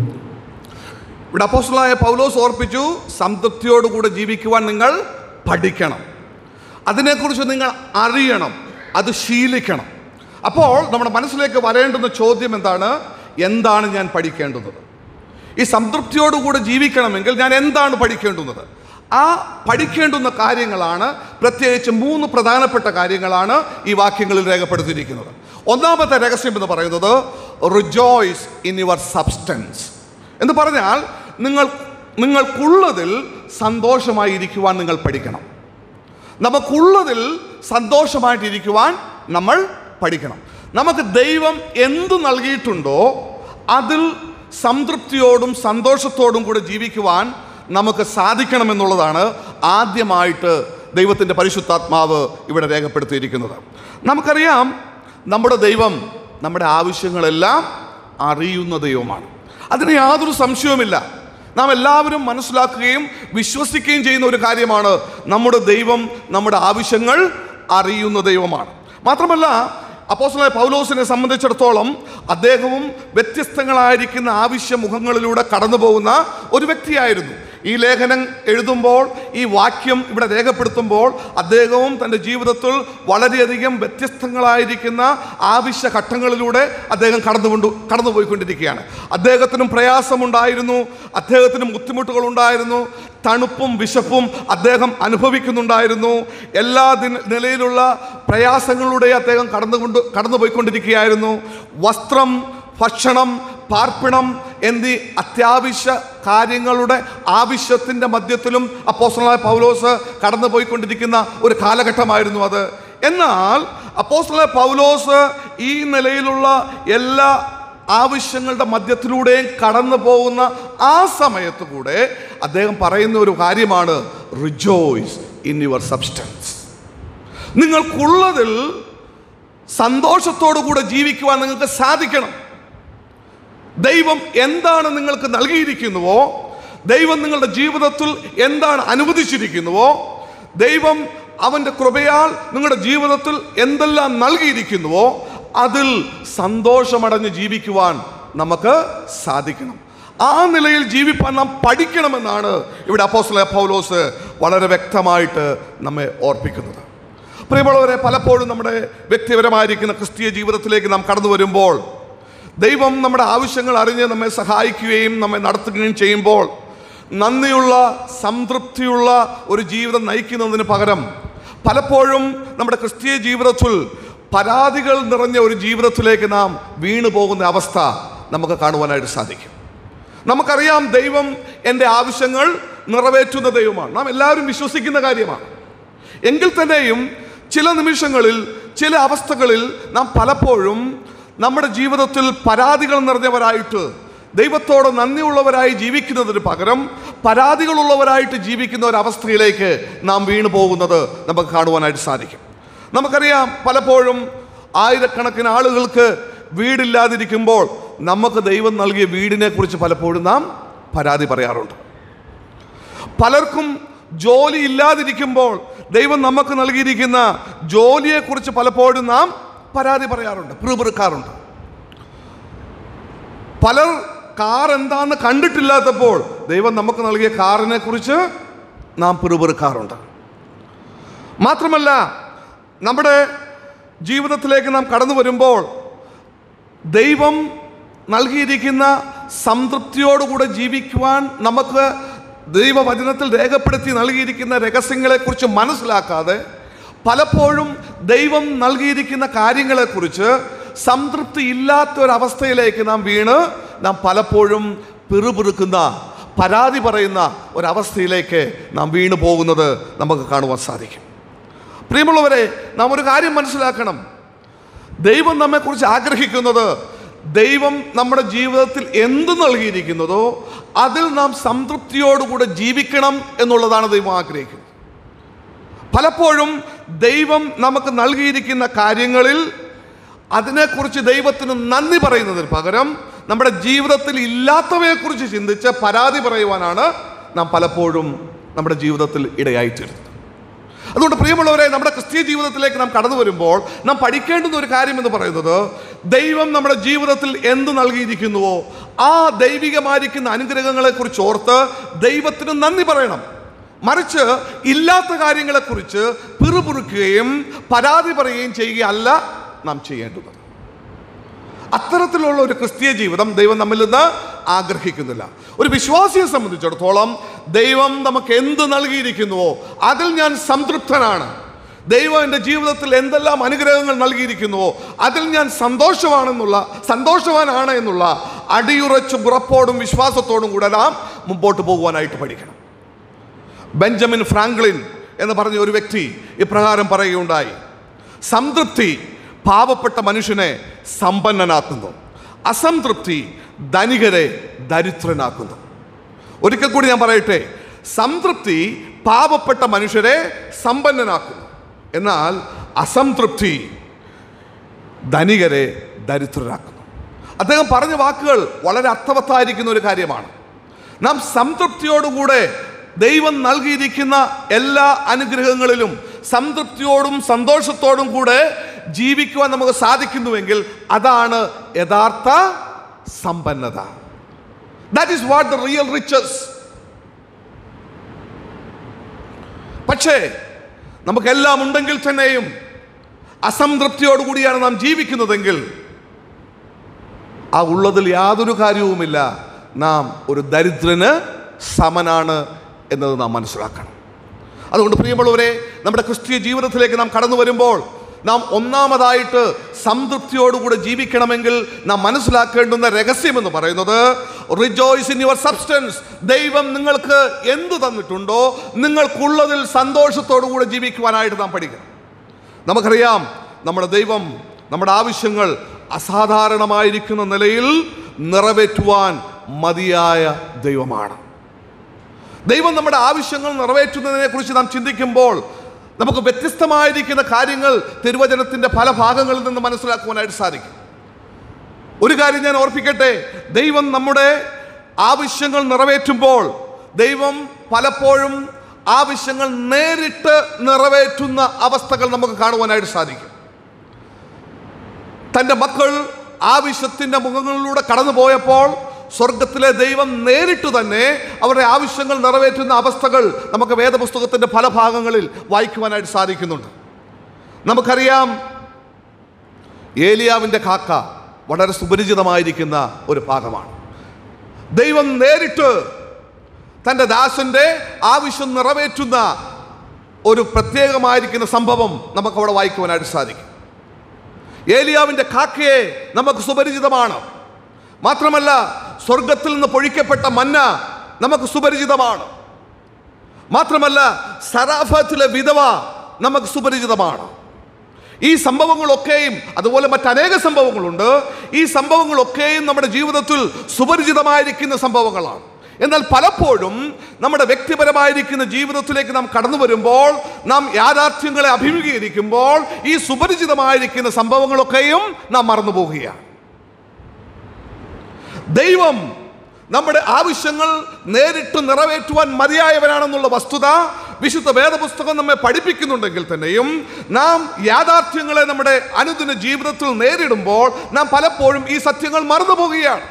ഇവിടെ അപ്പോസ്റ്റലായ പൗലോസ് ഓർപ്പിച്ചു സംതൃപ്തിയോടുകൂടെ ജീവിക്കുവാൻ നിങ്ങൾ പഠിക്കണം അതിനെക്കുറിച്ച് നിങ്ങൾ അറിയണം അത് ശീലിക്കണം അപ്പോൾ നമ്മുടെ മനസ്സിലേക്ക് വരേണ്ടുന്ന ചോദ്യം എന്താണ് എന്താണ് ഞാൻ പഠിക്കേണ്ടുന്നത് ഈ സംതൃപ്തിയോടുകൂടെ ജീവിക്കണമെങ്കിൽ ഞാൻ എന്താണ് പഠിക്കേണ്ടുന്നത് ആ പഠിക്കേണ്ടുന്ന കാര്യങ്ങളാണ് പ്രത്യേകിച്ച് മൂന്ന് പ്രധാനപ്പെട്ട കാര്യങ്ങളാണ് ഈ വാക്യങ്ങളിൽ രേഖപ്പെടുത്തിയിരിക്കുന്നത് ഒന്നാമത്തെ രഹസ്യം എന്ന് പറയുന്നത് റിജോയ്സ് ഇൻ യുവർ സബ്സ്റ്റൻസ് എന്ന് പറഞ്ഞാൽ നിങ്ങൾ നിങ്ങൾക്കുള്ളതിൽ സന്തോഷമായിരിക്കുവാൻ നിങ്ങൾ പഠിക്കണം നമുക്കുള്ളതിൽ സന്തോഷമായിട്ടിരിക്കുവാൻ നമ്മൾ പഠിക്കണം നമുക്ക് ദൈവം എന്ത് നൽകിയിട്ടുണ്ടോ അതിൽ സംതൃപ്തിയോടും സന്തോഷത്തോടും കൂടെ ജീവിക്കുവാൻ നമുക്ക് സാധിക്കണമെന്നുള്ളതാണ് ആദ്യമായിട്ട് ദൈവത്തിൻ്റെ പരിശുദ്ധാത്മാവ് ഇവിടെ രേഖപ്പെടുത്തിയിരിക്കുന്നത് നമുക്കറിയാം നമ്മുടെ ദൈവം നമ്മുടെ ആവശ്യങ്ങളെല്ലാം അറിയുന്ന ദൈവമാണ് അതിന് യാതൊരു സംശയവുമില്ല നാം എല്ലാവരും മനസ്സിലാക്കുകയും വിശ്വസിക്കുകയും ചെയ്യുന്ന ഒരു കാര്യമാണ് നമ്മുടെ ദൈവം നമ്മുടെ ആവശ്യങ്ങൾ അറിയുന്ന ദൈവമാണ് മാത്രമല്ല അപ്പോസ്തലനായ പൗലോസിനെ സംബന്ധിച്ചിടത്തോളം അദ്ദേഹവും വ്യത്യസ്തങ്ങളായിരിക്കുന്ന ആവശ്യമുഖങ്ങളിലൂടെ കടന്നു പോകുന്ന ഒരു വ്യക്തിയായിരുന്നു ഈ ലേഖനം എഴുതുമ്പോൾ ഈ വാക്യം ഇവിടെ രേഖപ്പെടുത്തുമ്പോൾ അദ്ദേഹവും തൻ്റെ ജീവിതത്തിൽ വളരെയധികം വ്യത്യസ്തങ്ങളായിരിക്കുന്ന ആവശ്യ ഘട്ടങ്ങളിലൂടെ അദ്ദേഹം കടന്നുകൊണ്ട് കടന്നുപോയിക്കൊണ്ടിരിക്കുകയാണ് അദ്ദേഹത്തിനും പ്രയാസമുണ്ടായിരുന്നു അദ്ദേഹത്തിനും ബുദ്ധിമുട്ടുകളുണ്ടായിരുന്നു തണുപ്പും വിശപ്പും അദ്ദേഹം അനുഭവിക്കുന്നുണ്ടായിരുന്നു എല്ലാ ദിന നിലയിലുള്ള പ്രയാസങ്ങളിലൂടെ അദ്ദേഹം കടന്നുകൊണ്ട് കടന്നുപോയിക്കൊണ്ടിരിക്കുകയായിരുന്നു വസ്ത്രം ഭക്ഷണം പാർപ്പിണം എന്നീ അത്യാവശ്യ കാര്യങ്ങളുടെ ആവശ്യത്തിൻ്റെ മധ്യത്തിലും അപ്പോസ്റ്റലായ പൗലോസ് കടന്നുപോയിക്കൊണ്ടിരിക്കുന്ന ഒരു കാലഘട്ടമായിരുന്നു അത് എന്നാൽ അപ്പോസ്റ്റലായ പൗലോസ് ഈ നിലയിലുള്ള എല്ലാ ആവശ്യങ്ങളുടെ മധ്യത്തിലൂടെയും കടന്നു പോകുന്ന ആ സമയത്ത് കൂടെ അദ്ദേഹം പറയുന്ന ഒരു കാര്യമാണ് റിജോയ്സ് ഇൻ യുവർ സബ്സ്റ്റൻസ് നിങ്ങൾക്കുള്ളതിൽ സന്തോഷത്തോടു കൂടെ ജീവിക്കുവാൻ നിങ്ങൾക്ക് സാധിക്കണം ദൈവം എന്താണ് നിങ്ങൾക്ക് നൽകിയിരിക്കുന്നുവോ ദൈവം നിങ്ങളുടെ ജീവിതത്തിൽ എന്താണ് അനുവദിച്ചിരിക്കുന്നുവോ ദൈവം അവൻ്റെ കൃപയാൽ നിങ്ങളുടെ ജീവിതത്തിൽ എന്തെല്ലാം നൽകിയിരിക്കുന്നുവോ അതിൽ സന്തോഷമടഞ്ഞ് ജീവിക്കുവാൻ നമുക്ക് സാധിക്കണം ആ നിലയിൽ ജീവിപ്പാൻ നാം പഠിക്കണമെന്നാണ് ഇവിടെ അപ്പോസ്തല പൗലോസ് വളരെ വ്യക്തമായിട്ട് നമ്മെ ഓർപ്പിക്കുന്നത് പ്രിയമുള്ളവരെ പലപ്പോഴും നമ്മുടെ വ്യക്തിപരമായിരിക്കുന്ന ക്രിസ്തീയ ജീവിതത്തിലേക്ക് നാം കടന്നു വരുമ്പോൾ ദൈവം നമ്മുടെ ആവശ്യങ്ങൾ അറിഞ്ഞ് നമ്മെ സഹായിക്കുകയും നമ്മെ നടത്തുകയും ചെയ്യുമ്പോൾ നന്ദിയുള്ള സംതൃപ്തിയുള്ള ഒരു ജീവിതം നയിക്കുന്നതിന് പകരം പലപ്പോഴും നമ്മുടെ ക്രിസ്തീയ ജീവിതത്തിൽ പരാതികൾ നിറഞ്ഞ ഒരു ജീവിതത്തിലേക്ക് നാം വീണു പോകുന്ന അവസ്ഥ നമുക്ക് കാണുവാനായിട്ട് സാധിക്കും നമുക്കറിയാം ദൈവം എൻ്റെ ആവശ്യങ്ങൾ നിറവേറ്റുന്ന ദൈവമാണ് നാം എല്ലാവരും വിശ്വസിക്കുന്ന കാര്യമാണ് എങ്കിൽ തന്നെയും ചില നിമിഷങ്ങളിൽ ചില അവസ്ഥകളിൽ നാം പലപ്പോഴും നമ്മുടെ ജീവിതത്തിൽ പരാതികൾ നിറഞ്ഞവരായിട്ട് ദൈവത്തോട് നന്ദിയുള്ളവരായി ജീവിക്കുന്നതിന് പകരം പരാതികളുള്ളവരായിട്ട് ജീവിക്കുന്ന ഒരവസ്ഥയിലേക്ക് നാം വീണു പോകുന്നത് നമുക്ക് കാണുവാനായിട്ട് സാധിക്കും നമുക്കറിയാം പലപ്പോഴും ആയിരക്കണക്കിന് ആളുകൾക്ക് വീടില്ലാതിരിക്കുമ്പോൾ നമുക്ക് ദൈവം നൽകിയ വീടിനെ കുറിച്ച് പലപ്പോഴും നാം പരാതി പറയാറുണ്ട് പലർക്കും ജോലി ഇല്ലാതിരിക്കുമ്പോൾ ദൈവം നമുക്ക് നൽകിയിരിക്കുന്ന ജോലിയെക്കുറിച്ച് പലപ്പോഴും നാം പരാതി പറയാറുണ്ട് പിറുപിറുക്കാറുണ്ട് പലർ കാർ എന്താന്ന് കണ്ടിട്ടില്ലാത്തപ്പോൾ ദൈവം നമുക്ക് നൽകിയ കാറിനെ കുറിച്ച് നാം പിറുപിറുക്കാറുണ്ട് മാത്രമല്ല നമ്മുടെ ജീവിതത്തിലേക്ക് നാം കടന്നു വരുമ്പോൾ ദൈവം നൽകിയിരിക്കുന്ന സംതൃപ്തിയോടുകൂടെ ജീവിക്കുവാൻ നമുക്ക് ദൈവവചനത്തിൽ രേഖപ്പെടുത്തി നൽകിയിരിക്കുന്ന രഹസ്യങ്ങളെക്കുറിച്ച് മനസ്സിലാക്കാതെ പലപ്പോഴും ദൈവം നൽകിയിരിക്കുന്ന കാര്യങ്ങളെക്കുറിച്ച് സംതൃപ്തി ഇല്ലാത്ത ഒരവസ്ഥയിലേക്ക് നാം വീണ് നാം പലപ്പോഴും പിറുപിറുക്കുന്ന പരാതി പറയുന്ന ഒരവസ്ഥയിലേക്ക് നാം വീണു പോകുന്നത് നമുക്ക് കാണുവാൻ സാധിക്കും പ്രിയമുള്ളവരെ നാം ഒരു കാര്യം മനസ്സിലാക്കണം ദൈവം നമ്മെക്കുറിച്ച് ആഗ്രഹിക്കുന്നത് ദൈവം നമ്മുടെ ജീവിതത്തിൽ എന്ത് നൽകിയിരിക്കുന്നതോ അതിൽ നാം സംതൃപ്തിയോടുകൂടെ ജീവിക്കണം എന്നുള്ളതാണ് ദൈവം ആഗ്രഹിക്കുന്നത് പലപ്പോഴും ദൈവം നമുക്ക് നൽകിയിരിക്കുന്ന കാര്യങ്ങളിൽ അതിനെക്കുറിച്ച് ദൈവത്തിന് നന്ദി പറയുന്നതിന് പകരം നമ്മുടെ ജീവിതത്തിൽ ഇല്ലാത്തവയെക്കുറിച്ച് ചിന്തിച്ച് പരാതി പറയുവാനാണ് നാം പലപ്പോഴും നമ്മുടെ ജീവിതത്തിൽ ഇടയായിത്തീരുന്നത് അതുകൊണ്ട് പ്രിയമുള്ളവരെ നമ്മുടെ ക്രിസ്തീയ ജീവിതത്തിലേക്ക് നാം കടന്നു വരുമ്പോൾ നാം പഠിക്കേണ്ടുന്ന ഒരു കാര്യം എന്ന് പറയുന്നത് ദൈവം നമ്മുടെ ജീവിതത്തിൽ എന്ത് നൽകിയിരിക്കുന്നുവോ ആ ദൈവികമായിരിക്കുന്ന അനുഗ്രഹങ്ങളെക്കുറിച്ച് ഓർത്ത് ദൈവത്തിന് നന്ദി പറയണം മറിച്ച് ഇല്ലാത്ത കാര്യങ്ങളെക്കുറിച്ച് പിറുപിറുക്കുകയും പരാതി പറയുകയും ചെയ്യുകയല്ല നാം ചെയ്യേണ്ടത് അത്തരത്തിലുള്ള ഒരു ക്രിസ്തീയ ജീവിതം ദൈവം നമ്മിൽ നിന്ന് ആഗ്രഹിക്കുന്നില്ല ഒരു വിശ്വാസിയെ സംബന്ധിച്ചിടത്തോളം ദൈവം നമുക്ക് എന്ത് നൽകിയിരിക്കുന്നുവോ അതിൽ ഞാൻ സംതൃപ്തനാണ് ദൈവം എൻ്റെ ജീവിതത്തിൽ എന്തെല്ലാം അനുഗ്രഹങ്ങൾ നൽകിയിരിക്കുന്നുവോ അതിൽ ഞാൻ സന്തോഷമാണെന്നുള്ള സന്തോഷവാനാണ് എന്നുള്ള അടിയുറച്ച് ഉറപ്പോടും വിശ്വാസത്തോടും കൂടെ നാം മുമ്പോട്ട് പോകുവാനായിട്ട് പഠിക്കണം ബെഞ്ചമിൻ ഫ്രാങ്ക്ലിൻ എന്ന് പറഞ്ഞ ഒരു വ്യക്തി ഇപ്രകാരം പറയുകയുണ്ടായി സംതൃപ്തി പാവപ്പെട്ട മനുഷ്യനെ സമ്പന്നനാക്കുന്നു അസംതൃപ്തി ധനികരെ ദരിദ്രനാക്കുന്നു ഒരിക്കൽ കൂടി ഞാൻ പറയട്ടെ സംതൃപ്തി പാവപ്പെട്ട മനുഷ്യരെ സമ്പന്നനാക്കുന്നു എന്നാൽ അസംതൃപ്തി ധനികരെ ദരിദ്രരാക്കുന്നു അദ്ദേഹം പറഞ്ഞ വാക്കുകൾ വളരെ അർത്ഥവത്തായിരിക്കുന്ന ഒരു കാര്യമാണ് നാം സംതൃപ്തിയോടുകൂടെ ദൈവം നൽകിയിരിക്കുന്ന എല്ലാ അനുഗ്രഹങ്ങളിലും സംതൃപ്തിയോടും സന്തോഷത്തോടും കൂടെ ജീവിക്കുവാൻ നമുക്ക് സാധിക്കുന്നുവെങ്കിൽ അതാണ് യഥാർത്ഥ സമ്പന്നത that is what the real riches പക്ഷേ നമുക്കെല്ലാം ഉണ്ടെങ്കിൽ തന്നെയും അസംതൃപ്തിയോടുകൂടിയാണ് നാം ജീവിക്കുന്നതെങ്കിൽ ആ ഉള്ളതിൽ യാതൊരു കാര്യവുമില്ല നാം ഒരു ദരിദ്രന് സമനാണ് എന്നത് നാം മനസ്സിലാക്കണം അതുകൊണ്ട് പ്രിയമുള്ളവരെ നമ്മുടെ ക്രിസ്തീയ ജീവിതത്തിലേക്ക് നാം കടന്നു വരുമ്പോൾ നാം ഒന്നാമതായിട്ട് സംതൃപ്തിയോടുകൂടെ ജീവിക്കണമെങ്കിൽ നാം മനസ്സിലാക്കേണ്ടുന്ന രഹസ്യം എന്ന് പറയുന്നത് റിജോയ്സ് ഇൻ യുവർ സബ്സ്റ്റൻസ് ദൈവം നിങ്ങൾക്ക് എന്ത് തന്നിട്ടുണ്ടോ നിങ്ങൾക്കുള്ളതിൽ സന്തോഷത്തോടു കൂടെ ജീവിക്കുവാനായിട്ട് നാം പഠിക്കണം നമുക്കറിയാം നമ്മുടെ ദൈവം നമ്മുടെ ആവശ്യങ്ങൾ അസാധാരണമായിരിക്കുന്ന നിലയിൽ നിറവേറ്റുവാൻ മതിയായ ദൈവമാണ് ദൈവം നമ്മുടെ ആവശ്യങ്ങൾ നിറവേറ്റുന്നതിനെ കുറിച്ച് നാം ചിന്തിക്കുമ്പോൾ നമുക്ക് വ്യത്യസ്തമായിരിക്കുന്ന കാര്യങ്ങൾ തിരുവചനത്തിൻ്റെ പല ഭാഗങ്ങളിൽ നിന്ന് മനസ്സിലാക്കുവാനായിട്ട് സാധിക്കും ഒരു കാര്യം ഞാൻ ഓർപ്പിക്കട്ടെ ദൈവം നമ്മുടെ ആവശ്യങ്ങൾ നിറവേറ്റുമ്പോൾ ദൈവം പലപ്പോഴും ആവശ്യങ്ങൾ നേരിട്ട് നിറവേറ്റുന്ന അവസ്ഥകൾ നമുക്ക് കാണുവാനായിട്ട് സാധിക്കും തൻ്റെ മക്കൾ ആവശ്യത്തിൻ്റെ മുഖങ്ങളിലൂടെ കടന്നു പോയപ്പോൾ സ്വർഗത്തിലെ ദൈവം നേരിട്ട് തന്നെ അവരുടെ ആവശ്യങ്ങൾ നിറവേറ്റുന്ന അവസ്ഥകൾ നമുക്ക് വേദപുസ്തകത്തിൻ്റെ പല ഭാഗങ്ങളിൽ വായിക്കുവാനായിട്ട് സാധിക്കുന്നുണ്ട് നമുക്കറിയാം ഏലിയാവിൻ്റെ കാക്ക വളരെ സുപരിചിതമായിരിക്കുന്ന ഒരു ഭാഗമാണ് ദൈവം നേരിട്ട് തൻ്റെ ദാസന്റെ ആവശ്യം നിറവേറ്റുന്ന ഒരു പ്രത്യേകമായിരിക്കുന്ന സംഭവം നമുക്കവിടെ വായിക്കുവാനായിട്ട് സാധിക്കും ഏലിയാവിൻ്റെ കാക്കയെ നമുക്ക് സുപരിചിതമാണ് മാത്രമല്ല സ്വർഗത്തിൽ നിന്ന് പൊഴിക്കപ്പെട്ട മന്ന നമുക്ക് സുപരിചിതമാണ് മാത്രമല്ല സറാഫത്തിലെ വിധവ നമുക്ക് സുപരിചിതമാണ് ഈ സംഭവങ്ങളൊക്കെയും അതുപോലെ മറ്റനേക സംഭവങ്ങളുണ്ട് ഈ സംഭവങ്ങളൊക്കെയും നമ്മുടെ ജീവിതത്തിൽ സുപരിചിതമായിരിക്കുന്ന സംഭവങ്ങളാണ് എന്നാൽ പലപ്പോഴും നമ്മുടെ വ്യക്തിപരമായിരിക്കുന്ന ജീവിതത്തിലേക്ക് നാം കടന്നു വരുമ്പോൾ നാം യാഥാർത്ഥ്യങ്ങളെ അഭിമുഖീകരിക്കുമ്പോൾ ഈ സുപരിചിതമായിരിക്കുന്ന സംഭവങ്ങളൊക്കെയും നാം മറന്നു പോവുകയാണ് ദൈവം നമ്മുടെ ആവശ്യങ്ങൾ നേരിട്ട് നിറവേറ്റുവാൻ മതിയായവനാണെന്നുള്ള വസ്തുത വിശുദ്ധ വേദപുസ്തകം നമ്മെ പഠിപ്പിക്കുന്നുണ്ടെങ്കിൽ തന്നെയും നാം യാഥാർത്ഥ്യങ്ങളെ നമ്മുടെ അനുദിന ജീവിതത്തിൽ നേരിടുമ്പോൾ നാം പലപ്പോഴും ഈ സത്യങ്ങൾ മറന്നു പോകുകയാണ്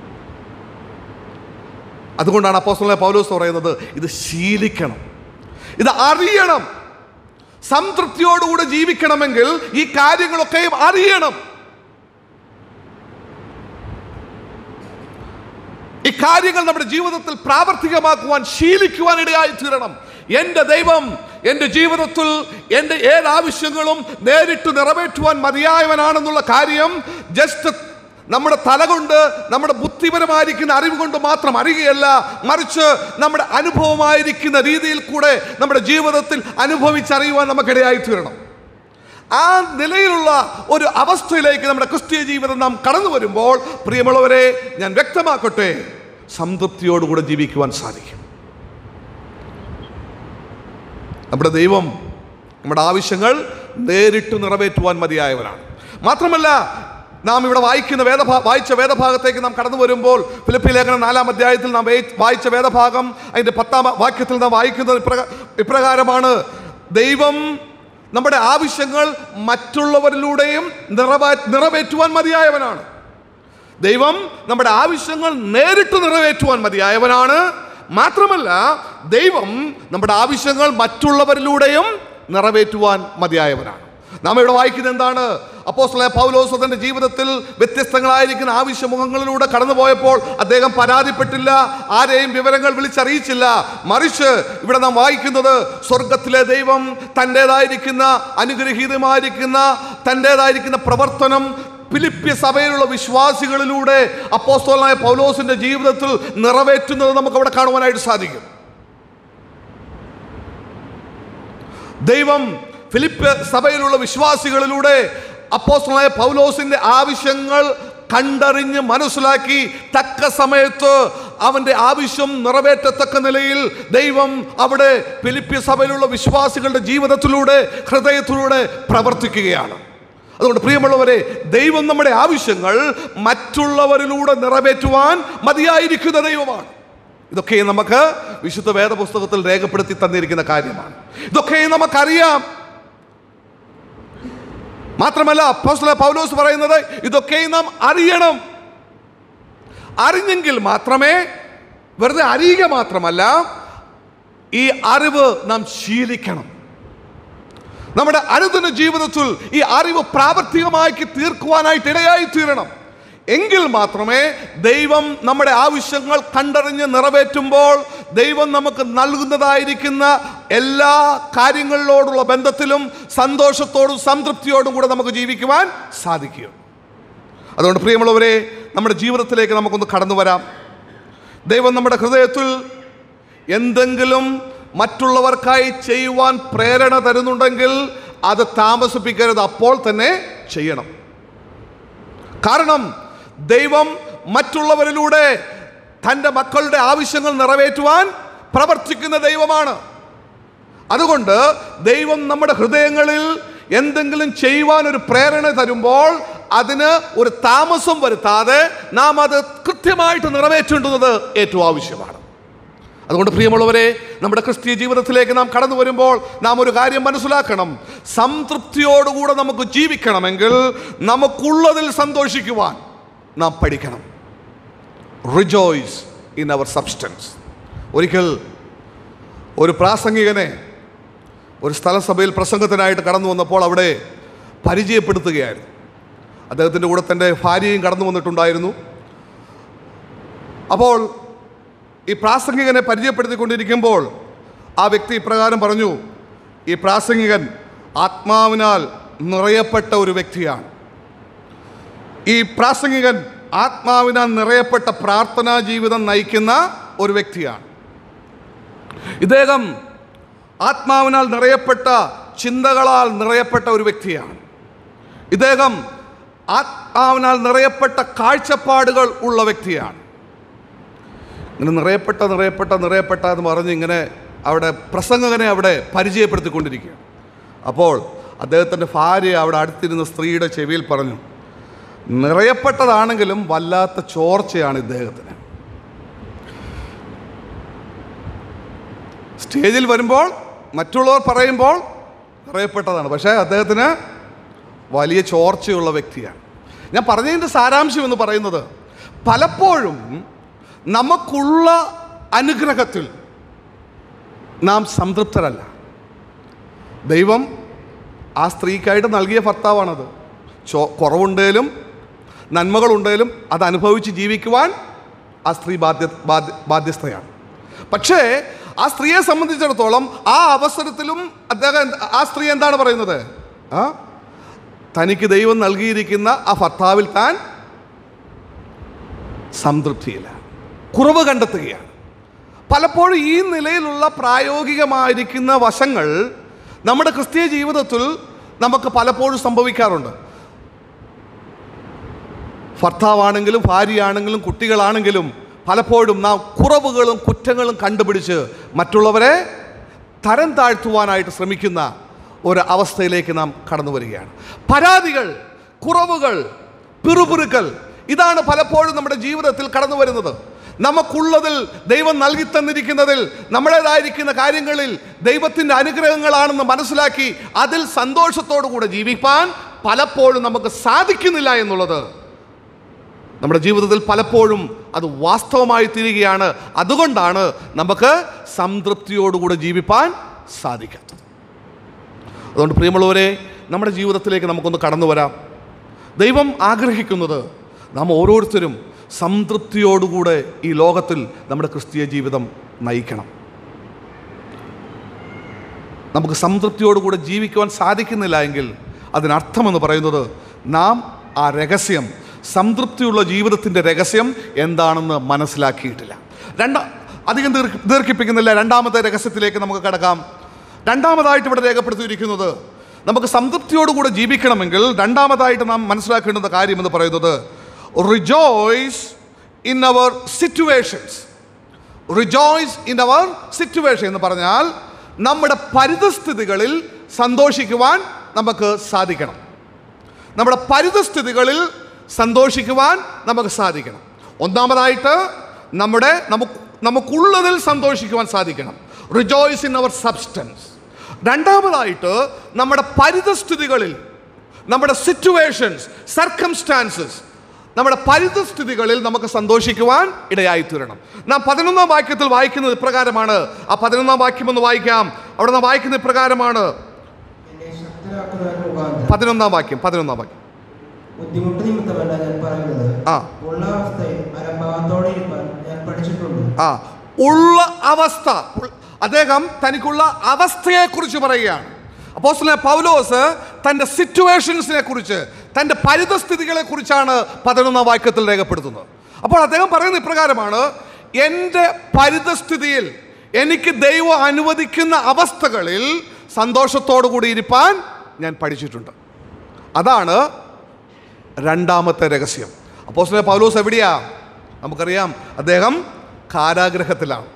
അതുകൊണ്ടാണ് അപ്പോസ്തലനായ പൗലോസ് പറയുന്നത് ഇത് ശീലിക്കണം ഇത് അറിയണം സംതൃപ്തിയോടുകൂടെ ജീവിക്കണമെങ്കിൽ ഈ കാര്യങ്ങളൊക്കെയും അറിയണം ഈ കാര്യങ്ങൾ നമ്മുടെ ജീവിതത്തിൽ പ്രാവർത്തികമാക്കുവാൻ ശീലിക്കുവാൻ ഇടയായി തീരണം എൻ്റെ ദൈവം എൻ്റെ ജീവിതത്തിൽ എൻ്റെ ഏത് ആവശ്യങ്ങളും നേരിട്ട് നിറവേറ്റുവാൻ മതിയായവനാണെന്നുള്ള കാര്യം ജസ്റ്റ് നമ്മുടെ തല കൊണ്ട് നമ്മുടെ ബുദ്ധിപരമായിരിക്കുന്ന അറിവ് കൊണ്ട് മാത്രം അറിയുകയല്ല മറിച്ച് നമ്മുടെ അനുഭവമായിരിക്കുന്ന രീതിയിൽ കൂടെ നമ്മുടെ ജീവിതത്തിൽ അനുഭവിച്ചറിയുവാൻ നമുക്കിടയായി തീരണം ആ നിലയിലുള്ള ഒരു അവസ്ഥയിലേക്ക് നമ്മുടെ ക്രിസ്തീയ ജീവിതം നാം കടന്നു വരുമ്പോൾ പ്രിയമുള്ളവരെ ഞാൻ വ്യക്തമാക്കട്ടെ സംതൃപ്തിയോടുകൂടെ ജീവിക്കുവാൻ സാധിക്കും നമ്മുടെ ദൈവം നമ്മുടെ ആവശ്യങ്ങൾ നേരിട്ട് നിറവേറ്റുവാൻ മതിയായവനാണ് മാത്രമല്ല നാം ഇവിടെ വായിക്കുന്ന വേദഭാ വായിച്ച വേദഭാഗത്തേക്ക് നാം കടന്നു വരുമ്പോൾ ഫിലിപ്പി ലേഖനം നാലാം അധ്യായത്തിൽ നാം വേ- വായിച്ച വേദഭാഗം അതിൻ്റെ പത്താം വാക്യത്തിൽ നാം വായിക്കുന്നത് ഇപ്രക- ഇപ്രകാരമാണ് ദൈവം നമ്മുടെ ആവശ്യങ്ങൾ മറ്റുള്ളവരിലൂടെയും നിറവേ നിറവേറ്റുവാൻ മതിയായവനാണ് ദൈവം നമ്മുടെ ആവശ്യങ്ങൾ നേരിട്ട് നിറവേറ്റുവാൻ മതിയായവനാണ് മാത്രമല്ല ദൈവം നമ്മുടെ ആവശ്യങ്ങൾ മറ്റുള്ളവരിലൂടെയും നിറവേറ്റുവാൻ മതിയായവനാണ് നാം ഇവിടെ വായിക്കുന്നത് എന്താണ് അപ്പോസ്തലനായ പൗലോസ് തന്റെ ജീവിതത്തിൽ വ്യത്യസ്തങ്ങളായിരിക്കുന്ന ആവശ്യമുഖങ്ങളിലൂടെ കടന്നുപോയപ്പോൾ അദ്ദേഹം പരാതിപ്പെട്ടില്ല ആരെയും വിവരങ്ങൾ വിളിച്ചറിയിച്ചില്ല മറിച്ച് ഇവിടെ നാം വായിക്കുന്നത് സ്വർഗത്തിലെ ദൈവം തൻ്റെതായിരിക്കുന്ന അനുഗ്രഹീതമായിരിക്കുന്ന തൻ്റെതായിരിക്കുന്ന പ്രവർത്തനം ഫിലിപ്പ്യ സഭയിലുള്ള വിശ്വാസികളിലൂടെ അപ്പോസ്തലനായ പൗലോസിന്റെ ജീവിതത്തിൽ നിറവേറ്റുന്നത് നമുക്ക് അവിടെ കാണുവാനായിട്ട് സാധിക്കും ദൈവം ഫിലിപ്പ് സഭയിലുള്ള വിശ്വാസികളിലൂടെ അപ്പോസ്തലനായ പൗലോസിന്റെ ആവശ്യങ്ങൾ കണ്ടറിഞ്ഞ് മനസ്സിലാക്കി തക്ക സമയത്ത് അവന്റെ ആവശ്യം നിറവേറ്റത്തക്ക നിലയിൽ ദൈവം അവിടെ ഫിലിപ്പ്യ സഭയിലുള്ള വിശ്വാസികളുടെ ജീവിതത്തിലൂടെ ഹൃദയത്തിലൂടെ പ്രവർത്തിക്കുകയാണ് അതുകൊണ്ട് പ്രിയമുള്ളവരെ ദൈവം നമ്മുടെ ആവശ്യങ്ങൾ മറ്റുള്ളവരിലൂടെ നിറവേറ്റുവാൻ മതിയായിരിക്കുന്ന ദൈവമാണ് ഇതൊക്കെ നമുക്ക് വിശുദ്ധ വേദപുസ്തകത്തിൽ രേഖപ്പെടുത്തി തന്നിരിക്കുന്ന കാര്യമാണ് ഇതൊക്കെ നമുക്കറിയാം മാത്രമല്ല അപ്പോസ്തല പൗലോസ് പറയുന്നത് ഇതൊക്കെ നാം അറിയണം അറിഞ്ഞെങ്കിൽ മാത്രമേ വെറുതെ അറിയുക മാത്രമല്ല ഈ അറിവ് നാം ശീലിക്കണം നമ്മുടെ അനുദിന ജീവിതത്തിൽ ഈ അറിവ് പ്രാവർത്തികമാക്കി തീർക്കുവാനായിട്ട് ഇടയായി തീരണം എങ്കിൽ മാത്രമേ ദൈവം നമ്മുടെ ആവശ്യങ്ങൾ കണ്ടറിഞ്ഞ് നിറവേറ്റുമ്പോൾ ദൈവം നമുക്ക് നൽകുന്നതായിരിക്കുന്ന എല്ലാ കാര്യങ്ങളിലോടുള്ള ബന്ധത്തിലും സന്തോഷത്തോടും സംതൃപ്തിയോടും കൂടെ നമുക്ക് ജീവിക്കുവാൻ സാധിക്കും അതുകൊണ്ട് പ്രിയമുള്ളവരെ നമ്മുടെ ജീവിതത്തിലേക്ക് നമുക്കൊന്ന് കടന്നു വരാം ദൈവം നമ്മുടെ ഹൃദയത്തിൽ എന്തെങ്കിലും മറ്റുള്ളവർക്കായി ചെയ്യുവാൻ പ്രേരണ തരുന്നുണ്ടെങ്കിൽ അത് താമസിപ്പിക്കരുത് അപ്പോൾ തന്നെ ചെയ്യണം കാരണം ദൈവം മറ്റുള്ളവരിലൂടെ തൻ്റെ മക്കളുടെ ആവശ്യങ്ങൾ നിറവേറ്റുവാൻ പ്രവർത്തിക്കുന്ന ദൈവമാണ് അതുകൊണ്ട് ദൈവം നമ്മുടെ ഹൃദയങ്ങളിൽ എന്തെങ്കിലും ചെയ്യുവാൻ ഒരു പ്രേരണ തരുമ്പോൾ അതിന് ഒരു താമസം വരുത്താതെ നാം അത് കൃത്യമായിട്ട് നിറവേറ്റേണ്ടുന്നത് ഏറ്റവും ആവശ്യമാണ് അതുകൊണ്ട് പ്രിയമുള്ളവരെ നമ്മുടെ ക്രിസ്തീയ ജീവിതത്തിലേക്ക് നാം കടന്നു വരുമ്പോൾ നാം ഒരു കാര്യം മനസ്സിലാക്കണം സംതൃപ്തിയോടുകൂടെ നമുക്ക് ജീവിക്കണമെങ്കിൽ നമുക്കുള്ളതിൽ സന്തോഷിക്കുവാൻ നാം പഠിക്കണം റിജോയ്സ് ഇൻ അവർ സബ്സ്റ്റൻസ് ഒരിക്കൽ ഒരു പ്രാസംഗികനെ ഒരു സ്ഥലസഭയിൽ പ്രസംഗത്തിനായിട്ട് കടന്നു വന്നപ്പോൾ അവിടെ പരിചയപ്പെടുത്തുകയായിരുന്നു അദ്ദേഹത്തിൻ്റെ കൂടെ തൻ്റെ ഭാര്യയും കടന്നു വന്നിട്ടുണ്ടായിരുന്നു അപ്പോൾ ഈ പ്രാസംഗികനെ പരിചയപ്പെടുത്തിക്കൊണ്ടിരിക്കുമ്പോൾ ആ വ്യക്തി ഇപ്രകാരം പറഞ്ഞു ഈ പ്രാസംഗികൻ ആത്മാവിനാൽ നിറയപ്പെട്ട ഒരു വ്യക്തിയാണ് ഈ പ്രാസംഗികൻ ആത്മാവിനാൽ നിറയപ്പെട്ട പ്രാർത്ഥനാ ജീവിതം നയിക്കുന്ന ഒരു വ്യക്തിയാണ് ഇദ്ദേഹം ആത്മാവിനാൽ നിറയപ്പെട്ട ചിന്തകളാൽ നിറയപ്പെട്ട ഒരു വ്യക്തിയാണ് ഇദ്ദേഹം ആത്മാവിനാൽ നിറയപ്പെട്ട കാഴ്ചപ്പാടുകൾ ഉള്ള വ്യക്തിയാണ് ഇങ്ങനെ നിറയപ്പെട്ട നിറയപ്പെട്ട നിറയപ്പെട്ട എന്ന് പറഞ്ഞ് ഇങ്ങനെ അവിടെ പ്രസംഗകനെ അവിടെ പരിചയപ്പെടുത്തിക്കൊണ്ടിരിക്കുകയാണ് അപ്പോൾ അദ്ദേഹത്തിൻ്റെ ഭാര്യ അവിടെ അടുത്തിരുന്ന സ്ത്രീയുടെ ചെവിയിൽ പറഞ്ഞു നിറയപ്പെട്ടതാണെങ്കിലും വല്ലാത്ത ചോർച്ചയാണ് ഇദ്ദേഹത്തിന് സ്റ്റേജിൽ വരുമ്പോൾ മറ്റുള്ളവർ പറയുമ്പോൾ നിറയപ്പെട്ടതാണ് പക്ഷേ അദ്ദേഹത്തിന് വലിയ ചോർച്ചയുള്ള വ്യക്തിയാണ് ഞാൻ പറഞ്ഞതിൻ്റെ സാരാംശം എന്ന് പറയുന്നത് പലപ്പോഴും നമുക്കുള്ള അനുഗ്രഹത്തിൽ നാം സംതൃപ്തരല്ല ദൈവം ആ സ്ത്രീക്കായിട്ട് നൽകിയ ഭർത്താവാണത് ചോ കുറവുണ്ടേലും നന്മകളുണ്ടേലും അത് അനുഭവിച്ച് ജീവിക്കുവാൻ ആ സ്ത്രീ ബാധ്യ ബാധ്യ ബാധ്യസ്ഥയാണ് പക്ഷേ ആ സ്ത്രീയെ സംബന്ധിച്ചിടത്തോളം ആ അവസരത്തിലും അദ്ദേഹം എന്ത്- ആ സ്ത്രീ എന്താണ് പറയുന്നത് ആ തനിക്ക് ദൈവം നൽകിയിരിക്കുന്ന ആ ഭർത്താവിൽ താൻ സംതൃപ്തിയില്ല കുറവ് കണ്ടെത്തുകയാണ് പലപ്പോഴും ഈ നിലയിലുള്ള പ്രായോഗികമായിരിക്കുന്ന വശങ്ങൾ നമ്മുടെ ക്രിസ്തീയ ജീവിതത്തിൽ നമുക്ക് പലപ്പോഴും സംഭവിക്കാറുണ്ട് ഭർത്താവാണെങ്കിലും ഭാര്യയാണെങ്കിലും കുട്ടികളാണെങ്കിലും പലപ്പോഴും നാം കുറവുകളും കുറ്റങ്ങളും കണ്ടുപിടിച്ച് മറ്റുള്ളവരെ തരം താഴ്ത്തുവാനായിട്ട് ശ്രമിക്കുന്ന ഒരു അവസ്ഥയിലേക്ക് നാം കടന്നു വരികയാണ് പരാതികൾ കുറവുകൾ പിറുപിറുക്കൽ ഇതാണ് പലപ്പോഴും നമ്മുടെ ജീവിതത്തിൽ കടന്നു വരുന്നത് നമുക്കുള്ളതിൽ ദൈവം നൽകി തന്നിരിക്കുന്നതിൽ നമ്മുടേതായിരിക്കുന്ന കാര്യങ്ങളിൽ ദൈവത്തിൻ്റെ അനുഗ്രഹങ്ങളാണെന്ന് മനസ്സിലാക്കി അതിൽ സന്തോഷത്തോടു കൂടെ ജീവിപ്പാൻ പലപ്പോഴും നമുക്ക് സാധിക്കുന്നില്ല എന്നുള്ളത് നമ്മുടെ ജീവിതത്തിൽ പലപ്പോഴും അത് വാസ്തവമായി തീരുകയാണ് അതുകൊണ്ടാണ് നമുക്ക് സംതൃപ്തിയോടുകൂടെ ജീവിപ്പാൻ സാധിക്കാത്തത് അതുകൊണ്ട് പ്രിയമുള്ളവരെ നമ്മുടെ ജീവിതത്തിലേക്ക് നമുക്കൊന്ന് കടന്നു വരാം ദൈവം ആഗ്രഹിക്കുന്നത് നാം ഓരോരുത്തരും സംതൃപ്തിയോടുകൂടെ ഈ ലോകത്തിൽ നമ്മുടെ ക്രിസ്തീയ ജീവിതം നയിക്കണം നമുക്ക് സംതൃപ്തിയോടുകൂടെ ജീവിക്കുവാൻ സാധിക്കുന്നില്ല എങ്കിൽ അതിനർത്ഥമെന്ന് പറയുന്നത് നാം ആ രഹസ്യം സംതൃപ്തിയുള്ള ജീവിതത്തിൻ്റെ രഹസ്യം എന്താണെന്ന് മനസ്സിലാക്കിയിട്ടില്ല രണ്ട അധികം ദീർ ദീർഘിപ്പിക്കുന്നില്ല രണ്ടാമത്തെ രഹസ്യത്തിലേക്ക് നമുക്ക് കടക്കാം രണ്ടാമതായിട്ട് ഇവിടെ രേഖപ്പെടുത്തിയിരിക്കുന്നത് നമുക്ക് സംതൃപ്തിയോടുകൂടെ ജീവിക്കണമെങ്കിൽ രണ്ടാമതായിട്ട് നാം മനസ്സിലാക്കേണ്ടുന്ന കാര്യം എന്ന് പറയുന്നത് rejoice in our situations rejoice in our situation എന്ന് പറഞ്ഞാൽ നമ്മുടെ പരിതസ്ഥിതികളിൽ സന്തോഷിക്കുവാൻ നമുക്ക് സാധിക്കണം നമ്മുടെ പരിതസ്ഥിതികളിൽ സന്തോഷിക്കുവാൻ നമുക്ക് സാധിക്കണം ഒന്നാമതായിട്ട് നമ്മുടെ നമുക്ക് നമുക്കുള്ളതിൽ സന്തോഷിക്കുവാൻ സാധിക്കണം റിജോയ്സ് ഇൻ അവർ സബ്സ്റ്റൻസ് രണ്ടാമതായിട്ട് നമ്മുടെ പരിതസ്ഥിതികളിൽ നമ്മുടെ സിറ്റുവേഷൻസ് സർക്കംസ്റ്റാൻസസ് നമ്മുടെ പരിതസ്ഥിതികളിൽ നമുക്ക് സന്തോഷിക്കുവാൻ ഇടയായിത്തീരണം നാം പതിനൊന്നാം വാക്യത്തിൽ വായിക്കുന്നത് ഇപ്രകാരമാണ് ആ പതിനൊന്നാം വാക്യം ഒന്ന് വായിക്കാം അവിടെ നാം വായിക്കുന്ന ഇപ്രകാരമാണ് എന്നെ ശക്തരാക്കുന്നവൻ മുഖാന്തരം പതിനൊന്നാം വാക്യം പതിനൊന്നാം വാക്യം ബുദ്ധിമുട്ട് നിമിത്തമല്ല ഞാൻ പറയുന്നത് ആ ഉള്ള അവസ്ഥയിൽ അലംഭാവത്തോടെ ഇരിപ്പാൻ ഞാൻ പഠിച്ചിട്ടുണ്ട് ആ ഉള്ള അവസ്ഥ ഉൾ- അദ്ദേഹം തനിക്കുള്ള അവസ്ഥയെക്കുറിച്ച് പറയുകയാണ് അപ്പോൾ പൗലോസ് തൻ്റെ സിറ്റുവേഷൻസിനെ കുറിച്ച് തൻ്റെ പരിതസ്ഥിതികളെ കുറിച്ചാണ് പതിനൊന്നാം വാക്യത്തിൽ രേഖപ്പെടുത്തുന്നത് അപ്പോൾ അദ്ദേഹം പറയുന്ന ഇപ്രകാരമാണ് എൻ്റെ പരിതസ്ഥിതിയിൽ എനിക്ക് ദൈവം അനുവദിക്കുന്ന അവസ്ഥകളിൽ സന്തോഷത്തോടു കൂടി ഇരിപ്പാൻ ഞാൻ പഠിച്ചിട്ടുണ്ട് അതാണ് രണ്ടാമത്തെ രഹസ്യം അപ്പോൾ പൗലോസ് എവിടെയാ നമുക്കറിയാം അദ്ദേഹം കാരാഗ്രഹത്തിലാണ്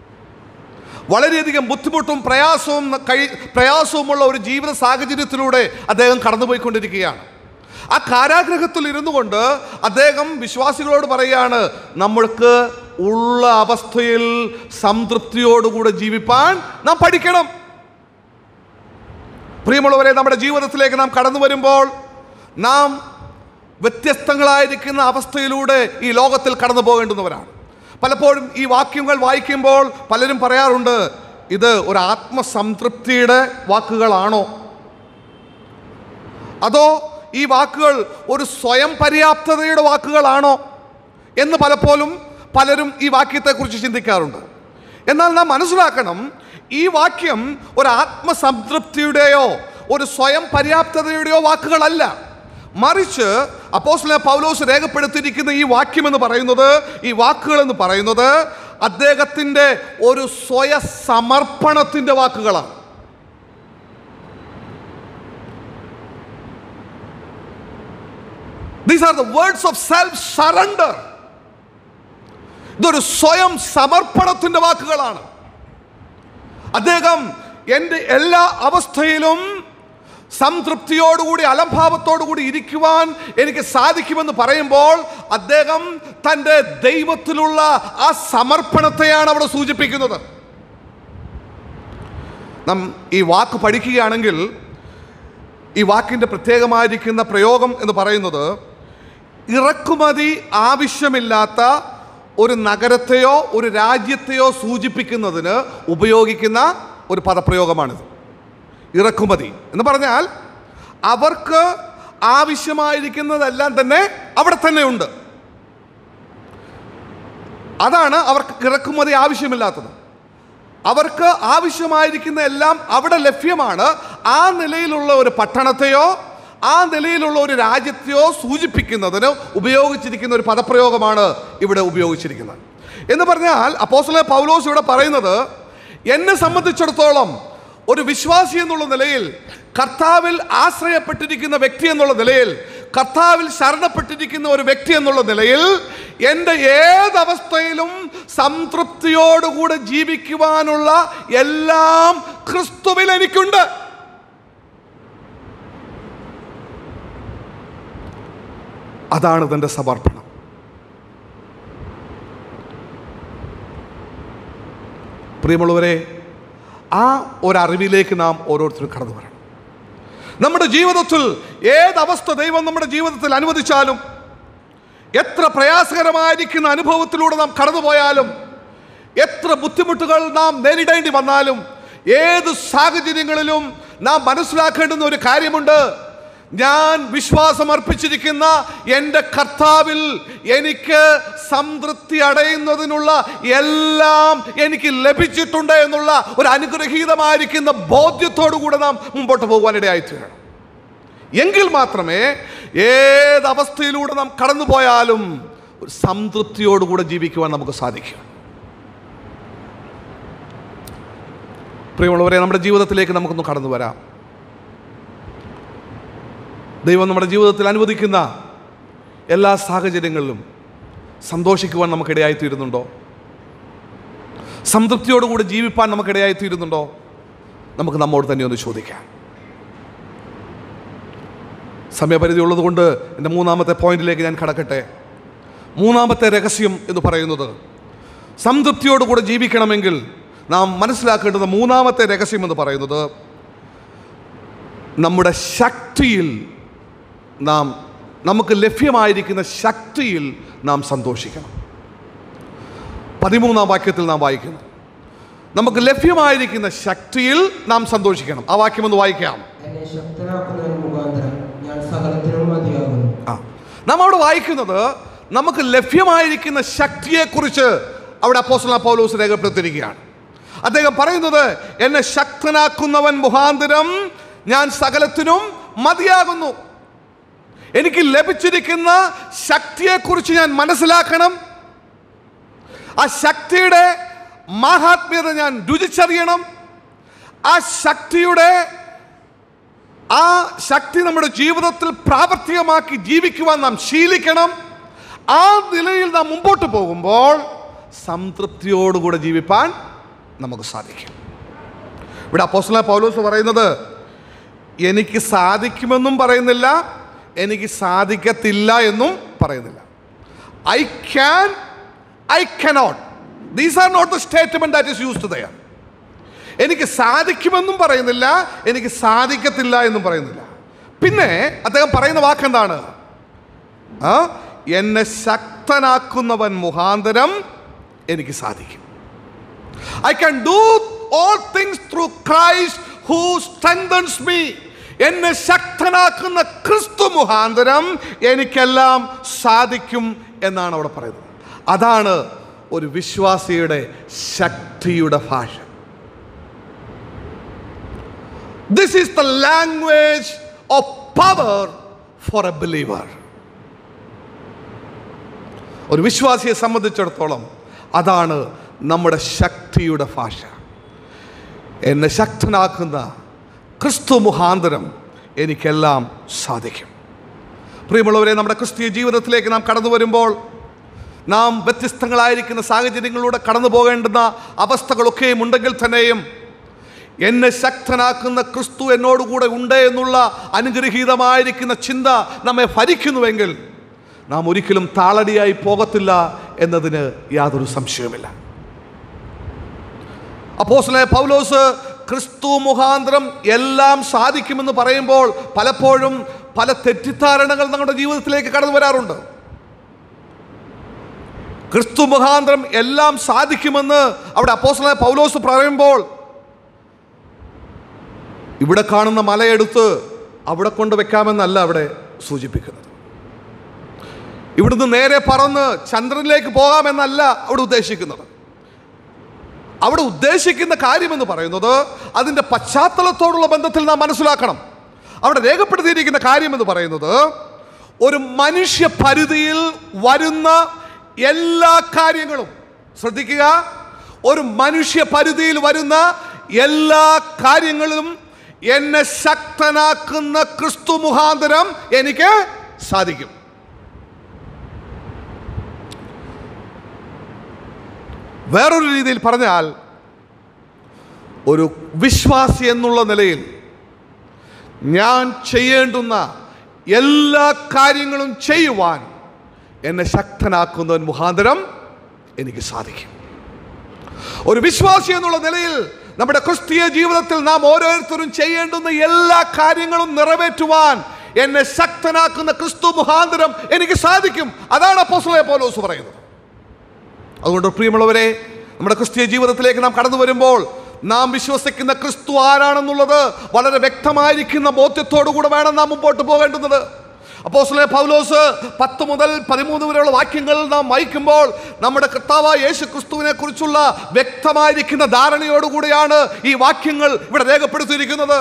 വളരെയധികം ബുദ്ധിമുട്ടും പ്രയാസവും കഴി പ്രയാസവുമുള്ള ഒരു ജീവിത സാഹചര്യത്തിലൂടെ അദ്ദേഹം കടന്നുപോയിക്കൊണ്ടിരിക്കുകയാണ് ആ കാരാഗ്രഹത്തിൽ ഇരുന്നു കൊണ്ട് അദ്ദേഹം വിശ്വാസികളോട് പറയുകയാണ് നമ്മൾക്ക് ഉള്ള അവസ്ഥയിൽ സംതൃപ്തിയോടുകൂടെ ജീവിപ്പാൻ നാം പഠിക്കണം പ്രിയമുള്ളവരെ നമ്മുടെ ജീവിതത്തിലേക്ക് നാം കടന്നു വരുമ്പോൾ നാം വ്യത്യസ്തങ്ങളായിരിക്കുന്ന അവസ്ഥയിലൂടെ ഈ ലോകത്തിൽ കടന്നു പോകേണ്ടുന്നവരാണ് പലപ്പോഴും ഈ വാക്യങ്ങൾ വായിക്കുമ്പോൾ പലരും പറയാറുണ്ട് ഇത് ഒരു ആത്മസംതൃപ്തിയുടെ വാക്കുകളാണോ അതോ ഈ വാക്കുകൾ ഒരു സ്വയം പര്യാപ്തതയുടെ വാക്കുകളാണോ എന്ന് പലപ്പോഴും പലരും ഈ വാക്യത്തെക്കുറിച്ച് ചിന്തിക്കാറുണ്ട് എന്നാൽ നാം മനസ്സിലാക്കണം ഈ വാക്യം ഒരു ആത്മസംതൃപ്തിയുടെയോ ഒരു സ്വയം പര്യാപ്തതയുടെയോ വാക്കുകളല്ല മറിച്ച് അപ്പോസ്തലൻ പൗലോസ് രേഖപ്പെടുത്തിയിരിക്കുന്ന ഈ വാക്യം എന്ന് പറയുന്നത് ഈ വാക്കുകൾ എന്ന് പറയുന്നത് അദ്ദേഹത്തിൻ്റെ ഒരു സ്വയ സമർപ്പണത്തിൻ്റെ വാക്കുകളാണ് these are the words of self surrender ഇതൊരു സ്വയം സമർപ്പണത്തിൻ്റെ വാക്കുകളാണ് അദ്ദേഹം എൻ്റെ എല്ലാ അവസ്ഥയിലും സംതൃപ്തിയോടുകൂടി അലംഭാവത്തോടുകൂടി ഇരിക്കുവാൻ എനിക്ക് സാധിക്കുമെന്ന് പറയുമ്പോൾ അദ്ദേഹം തൻ്റെ ദൈവത്തിലുള്ള ആ സമർപ്പണത്തെയാണ് അവിടെ സൂചിപ്പിക്കുന്നത് നാം ഈ വാക്ക് പഠിക്കുകയാണെങ്കിൽ ഈ വാക്കിൻ്റെ പ്രത്യേകമായിരിക്കുന്ന പ്രയോഗം എന്ന് പറയുന്നത് ഇറക്കുമതി ആവശ്യമില്ലാത്ത ഒരു നഗരത്തെയോ ഒരു രാജ്യത്തെയോ സൂചിപ്പിക്കുന്നതിന് ഉപയോഗിക്കുന്ന ഒരു പദപ്രയോഗമാണിത് ഇറക്കുമതി എന്ന് പറഞ്ഞാൽ അവർക്ക് ആവശ്യമായിരിക്കുന്നതെല്ലാം തന്നെ അവിടെ തന്നെ ഉണ്ട് അതാണ് അവർക്ക് ഇറക്കുമതി ആവശ്യമില്ലാത്തത് അവർക്ക് ആവശ്യമായിരിക്കുന്ന എല്ലാം അവിടെ ലഭ്യമാണ് ആ നിലയിലുള്ള ഒരു പട്ടണത്തെയോ ആ നിലയിലുള്ള ഒരു രാജ്യത്തെയോ സൂചിപ്പിക്കുന്നതിന് ഉപയോഗിച്ചിരിക്കുന്ന ഒരു പദപ്രയോഗമാണ് ഇവിടെ ഉപയോഗിച്ചിരിക്കുന്നത് എന്ന് പറഞ്ഞാൽ അപ്പോസ്തലൻ പൗലോസ് ഇവിടെ പറയുന്നത് എന്നെ സംബന്ധിച്ചിടത്തോളം ഒരു വിശ്വാസി എന്നുള്ള നിലയിൽ കർത്താവിൽ ആശ്രയപ്പെട്ടിരിക്കുന്ന വ്യക്തി എന്നുള്ള നിലയിൽ കർത്താവിൽ ശരണപ്പെട്ടിരിക്കുന്ന ഒരു വ്യക്തി എന്നുള്ള നിലയിൽ എൻ്റെ ഏതവസ്ഥയിലും സംതൃപ്തിയോടുകൂടെ ജീവിക്കുവാനുള്ള എല്ലാം ക്രിസ്തുവിൽ എനിക്കുണ്ട് അതാണ് തൻ്റെ സമർപ്പണം പ്രിയമുള്ളവരെ ആ ഒരറിവിലേക്ക് നാം ഓരോരുത്തരും കടന്നു വരണം നമ്മുടെ ജീവിതത്തിൽ ഏതവസ്ഥ ദൈവം നമ്മുടെ ജീവിതത്തിൽ അനുവദിച്ചാലും എത്ര പ്രയാസകരമായിരിക്കുന്ന അനുഭവത്തിലൂടെ നാം കടന്നുപോയാലും എത്ര ബുദ്ധിമുട്ടുകൾ നാം നേരിടേണ്ടി വന്നാലും ഏത് സാഹചര്യങ്ങളിലും നാം മനസ്സിലാക്കേണ്ടുന്ന ഒരു കാര്യമുണ്ട് ഞാൻ വിശ്വാസം അർപ്പിച്ചിരിക്കുന്ന എൻ്റെ കർത്താവിൽ എനിക്ക് സംതൃപ്തി അടയുന്നതിനുള്ള എല്ലാം എനിക്ക് ലഭിച്ചിട്ടുണ്ട് എന്നുള്ള ഒരു അനുഗ്രഹീതമായിരിക്കുന്ന ബോധ്യത്തോടു കൂടെ നാം മുമ്പോട്ട് പോകുവാനിടയായിത്തീരണം എങ്കിൽ മാത്രമേ ഏതവസ്ഥയിലൂടെ നാം കടന്നു പോയാലും ഒരു സംതൃപ്തിയോടുകൂടെ ജീവിക്കുവാൻ നമുക്ക് സാധിക്കും പ്രിയമുള്ളവരെ നമ്മുടെ ജീവിതത്തിലേക്ക് നമുക്കൊന്ന് കടന്നു വരാം ദൈവം നമ്മുടെ ജീവിതത്തിൽ അനുവദിക്കുന്ന എല്ലാ സാഹചര്യങ്ങളിലും സന്തോഷിക്കുവാൻ നമുക്കിടയായിത്തീരുന്നുണ്ടോ സംതൃപ്തിയോടുകൂടി ജീവിപ്പാൻ നമുക്കിടയായിത്തീരുന്നുണ്ടോ നമുക്ക് നമ്മോട് തന്നെ ഒന്ന് ചോദിക്കാം സമയപരിധി ഉള്ളതുകൊണ്ട് എൻ്റെ മൂന്നാമത്തെ പോയിന്റിലേക്ക് ഞാൻ കടക്കട്ടെ മൂന്നാമത്തെ രഹസ്യം എന്ന് പറയുന്നത് സംതൃപ്തിയോടുകൂടെ ജീവിക്കണമെങ്കിൽ നാം മനസ്സിലാക്കേണ്ടുന്ന മൂന്നാമത്തെ രഹസ്യം എന്ന് പറയുന്നത് നമ്മുടെ ശക്തിയിൽ നാം നമുക്ക് ലഭ്യമായിരിക്കുന്ന ശക്തിയിൽ നാം സന്തോഷിക്കണം പതിമൂന്നാം വാക്യത്തിൽ നാം വായിക്കുന്നു നമുക്ക് ലഭ്യമായിരിക്കുന്ന ശക്തിയിൽ നാം സന്തോഷിക്കണം ആ വാക്യം ഒന്ന് വായിക്കാം എന്നെ ശക്തനാക്കുന്നതിന് മുഖാന്തരം ഞാൻ സകലത്തിനും മതിയാകുന്നു ആ നാം അവിടെ വായിക്കുന്നത് നമുക്ക് ലഭ്യമായിരിക്കുന്ന ശക്തിയെക്കുറിച്ച് അവിടെ അപ്പോസ്തലൻ പൗലോസ് രേഖപ്പെടുത്തിയിരിക്കുകയാണ് അദ്ദേഹം പറയുന്നത് എന്നെ ശക്തനാക്കുന്നവൻ മുഖാന്തരം ഞാൻ സകലത്തിനും മതിയാകുന്നു എനിക്ക് ലഭിച്ചിരിക്കുന്ന ശക്തിയെക്കുറിച്ച് ഞാൻ മനസ്സിലാക്കണം ആ ശക്തിയുടെ മാഹാത്മ്യത ഞാൻ രുചിച്ചറിയണം ആ ശക്തിയുടെ ആ ശക്തി നമ്മുടെ ജീവിതത്തിൽ പ്രാവർത്തികമാക്കി ജീവിക്കുവാൻ നാം ശീലിക്കണം ആ നിലയിൽ നാം മുമ്പോട്ട് പോകുമ്പോൾ സംതൃപ്തിയോടുകൂടെ ജീവിപ്പാൻ നമുക്ക് സാധിക്കും ഇവിടെ അപ്പോസ്തലൻ പൗലോസ് പറയുന്നത് എനിക്ക് സാധിക്കുമെന്നും പറയുന്നില്ല എനിക്ക് സാധിക്കത്തില്ല എന്നും പറയുന്നില്ല I can I cannot these are not the statement that is used there എനിക്ക് സാധിക്കുമെന്നും പറയുന്നില്ല എനിക്ക് സാധിക്കത്തില്ല എന്നും പറയുന്നില്ല പിന്നെ അദ്ദേഹം പറയുന്ന വാക്കെന്താണ് ആ എന്നെ ശക്തനാക്കുന്നവൻ മുഖാന്തരം എനിക്ക് സാധിക്കും I can do all things through Christ who strengthens me എന്നെ ശക്തനാക്കുന്ന ക്രിസ്തു മുഖാന്തരം എനിക്കെല്ലാം സാധിക്കും എന്നാണ് അവിടെ പറയുന്നത് അതാണ് ഒരു വിശ്വാസിയുടെ ശക്തിയുടെ ഭാഷ this is the language of power for a believer ഒരു വിശ്വാസിയെ സംബന്ധിച്ചിടത്തോളം അതാണ് നമ്മുടെ ശക്തിയുടെ ഭാഷ എന്നെ ശക്തനാക്കുന്ന ക്രിസ്തു മുഖാന്തരം എനിക്കെല്ലാം സാധിക്കും പ്രിയമുള്ളവരെ നമ്മുടെ ക്രിസ്തീയ ജീവിതത്തിലേക്ക് നാം കടന്നു വരുമ്പോൾ നാം വ്യത്യസ്തങ്ങളായിരിക്കുന്ന സാഹചര്യങ്ങളിലൂടെ കടന്നു പോകേണ്ടുന്ന അവസ്ഥകളൊക്കെയും ഉണ്ടെങ്കിൽ തന്നെയും എന്നെ ശക്തനാക്കുന്ന ക്രിസ്തു എന്നോടുകൂടെ ഉണ്ട് എന്നുള്ള അനുഗ്രഹീതമായിരിക്കുന്ന ചിന്ത നമ്മെ ഭരിക്കുന്നുവെങ്കിൽ നാം ഒരിക്കലും താളടിയായി പോകത്തില്ല എന്നതിന് യാതൊരു സംശയവുമില്ല അപ്പോസ്തലനായ പൗലോസ് ക്രിസ്തു മുഖാന്തരം എല്ലാം സാധിക്കുമെന്ന് പറയുമ്പോൾ പലപ്പോഴും പല തെറ്റിദ്ധാരണകൾ നമ്മുടെ ജീവിതത്തിലേക്ക് കടന്നു വരാറുണ്ട് ക്രിസ്തു മുഖാന്തരം എല്ലാം സാധിക്കുമെന്ന് അവിടെ അപ്പോസ്തലനായ പൗലോസ് പറയുമ്പോൾ ഇവിടെ കാണുന്ന മലയെടുത്ത് അവിടെ കൊണ്ട് വെക്കാമെന്നല്ല അവിടെ സൂചിപ്പിക്കുന്നത് ഇവിടുന്ന് നേരെ പറന്ന് ചന്ദ്രനിലേക്ക് പോകാമെന്നല്ല അവിടെ ഉദ്ദേശിക്കുന്നത് അവിടെ ഉദ്ദേശിക്കുന്ന കാര്യമെന്ന് പറയുന്നത് അതിൻ്റെ പശ്ചാത്തലത്തോടുള്ള ബന്ധത്തിൽ നാം മനസ്സിലാക്കണം അവിടെ രേഖപ്പെടുത്തിയിരിക്കുന്ന കാര്യമെന്ന് പറയുന്നത് ഒരു മനുഷ്യ പരിധിയിൽ വരുന്ന എല്ലാ കാര്യങ്ങളും ശ്രദ്ധിക്കുക ഒരു മനുഷ്യ പരിധിയിൽ വരുന്ന എല്ലാ കാര്യങ്ങളും എന്നെ ശക്തനാക്കുന്ന ക്രിസ്തു മുഖാന്തരം എനിക്ക് സാധിക്കും വേറൊരു രീതിയിൽ പറഞ്ഞാൽ ഒരു വിശ്വാസി എന്നുള്ള നിലയിൽ ഞാൻ ചെയ്യേണ്ടുന്ന എല്ലാ കാര്യങ്ങളും ചെയ്യുവാൻ എന്നെ ശക്തനാക്കുന്നവൻ മുഖാന്തരം എനിക്ക് സാധിക്കും ഒരു വിശ്വാസി എന്നുള്ള നിലയിൽ നമ്മുടെ ക്രിസ്തീയ ജീവിതത്തിൽ നാം ഓരോരുത്തരും ചെയ്യേണ്ടുന്ന എല്ലാ കാര്യങ്ങളും നിറവേറ്റുവാൻ എന്നെ ശക്തനാക്കുന്ന ക്രിസ്തു മുഖാന്തരം എനിക്ക് സാധിക്കും അതാണ് അപ്പോസ്തലനായ പൗലോസ് പറയുന്നത് അതുകൊണ്ട് പ്രിയമുള്ളവരെ നമ്മുടെ ക്രിസ്തീയ ജീവിതത്തിലേക്ക് നാം കടന്നു വരുമ്പോൾ നാം വിശ്വസിക്കുന്ന ക്രിസ്തു ആരാണെന്നുള്ളത് വളരെ വ്യക്തമായിരിക്കുന്ന ബോധ്യത്തോടു കൂടെ വേണം നാം മുമ്പോട്ട് പോകേണ്ടുന്നത് അപ്പോസ്തലനായ പൗലോസ് പത്ത് മുതൽ പതിമൂന്ന് വരെയുള്ള വാക്യങ്ങൾ നാം വായിക്കുമ്പോൾ നമ്മുടെ കർത്താവായ യേശു ക്രിസ്തുവിനെ കുറിച്ചുള്ള വ്യക്തമായിരിക്കുന്ന ധാരണയോടുകൂടിയാണ് ഈ വാക്യങ്ങൾ ഇവിടെ രേഖപ്പെടുത്തിയിരിക്കുന്നത്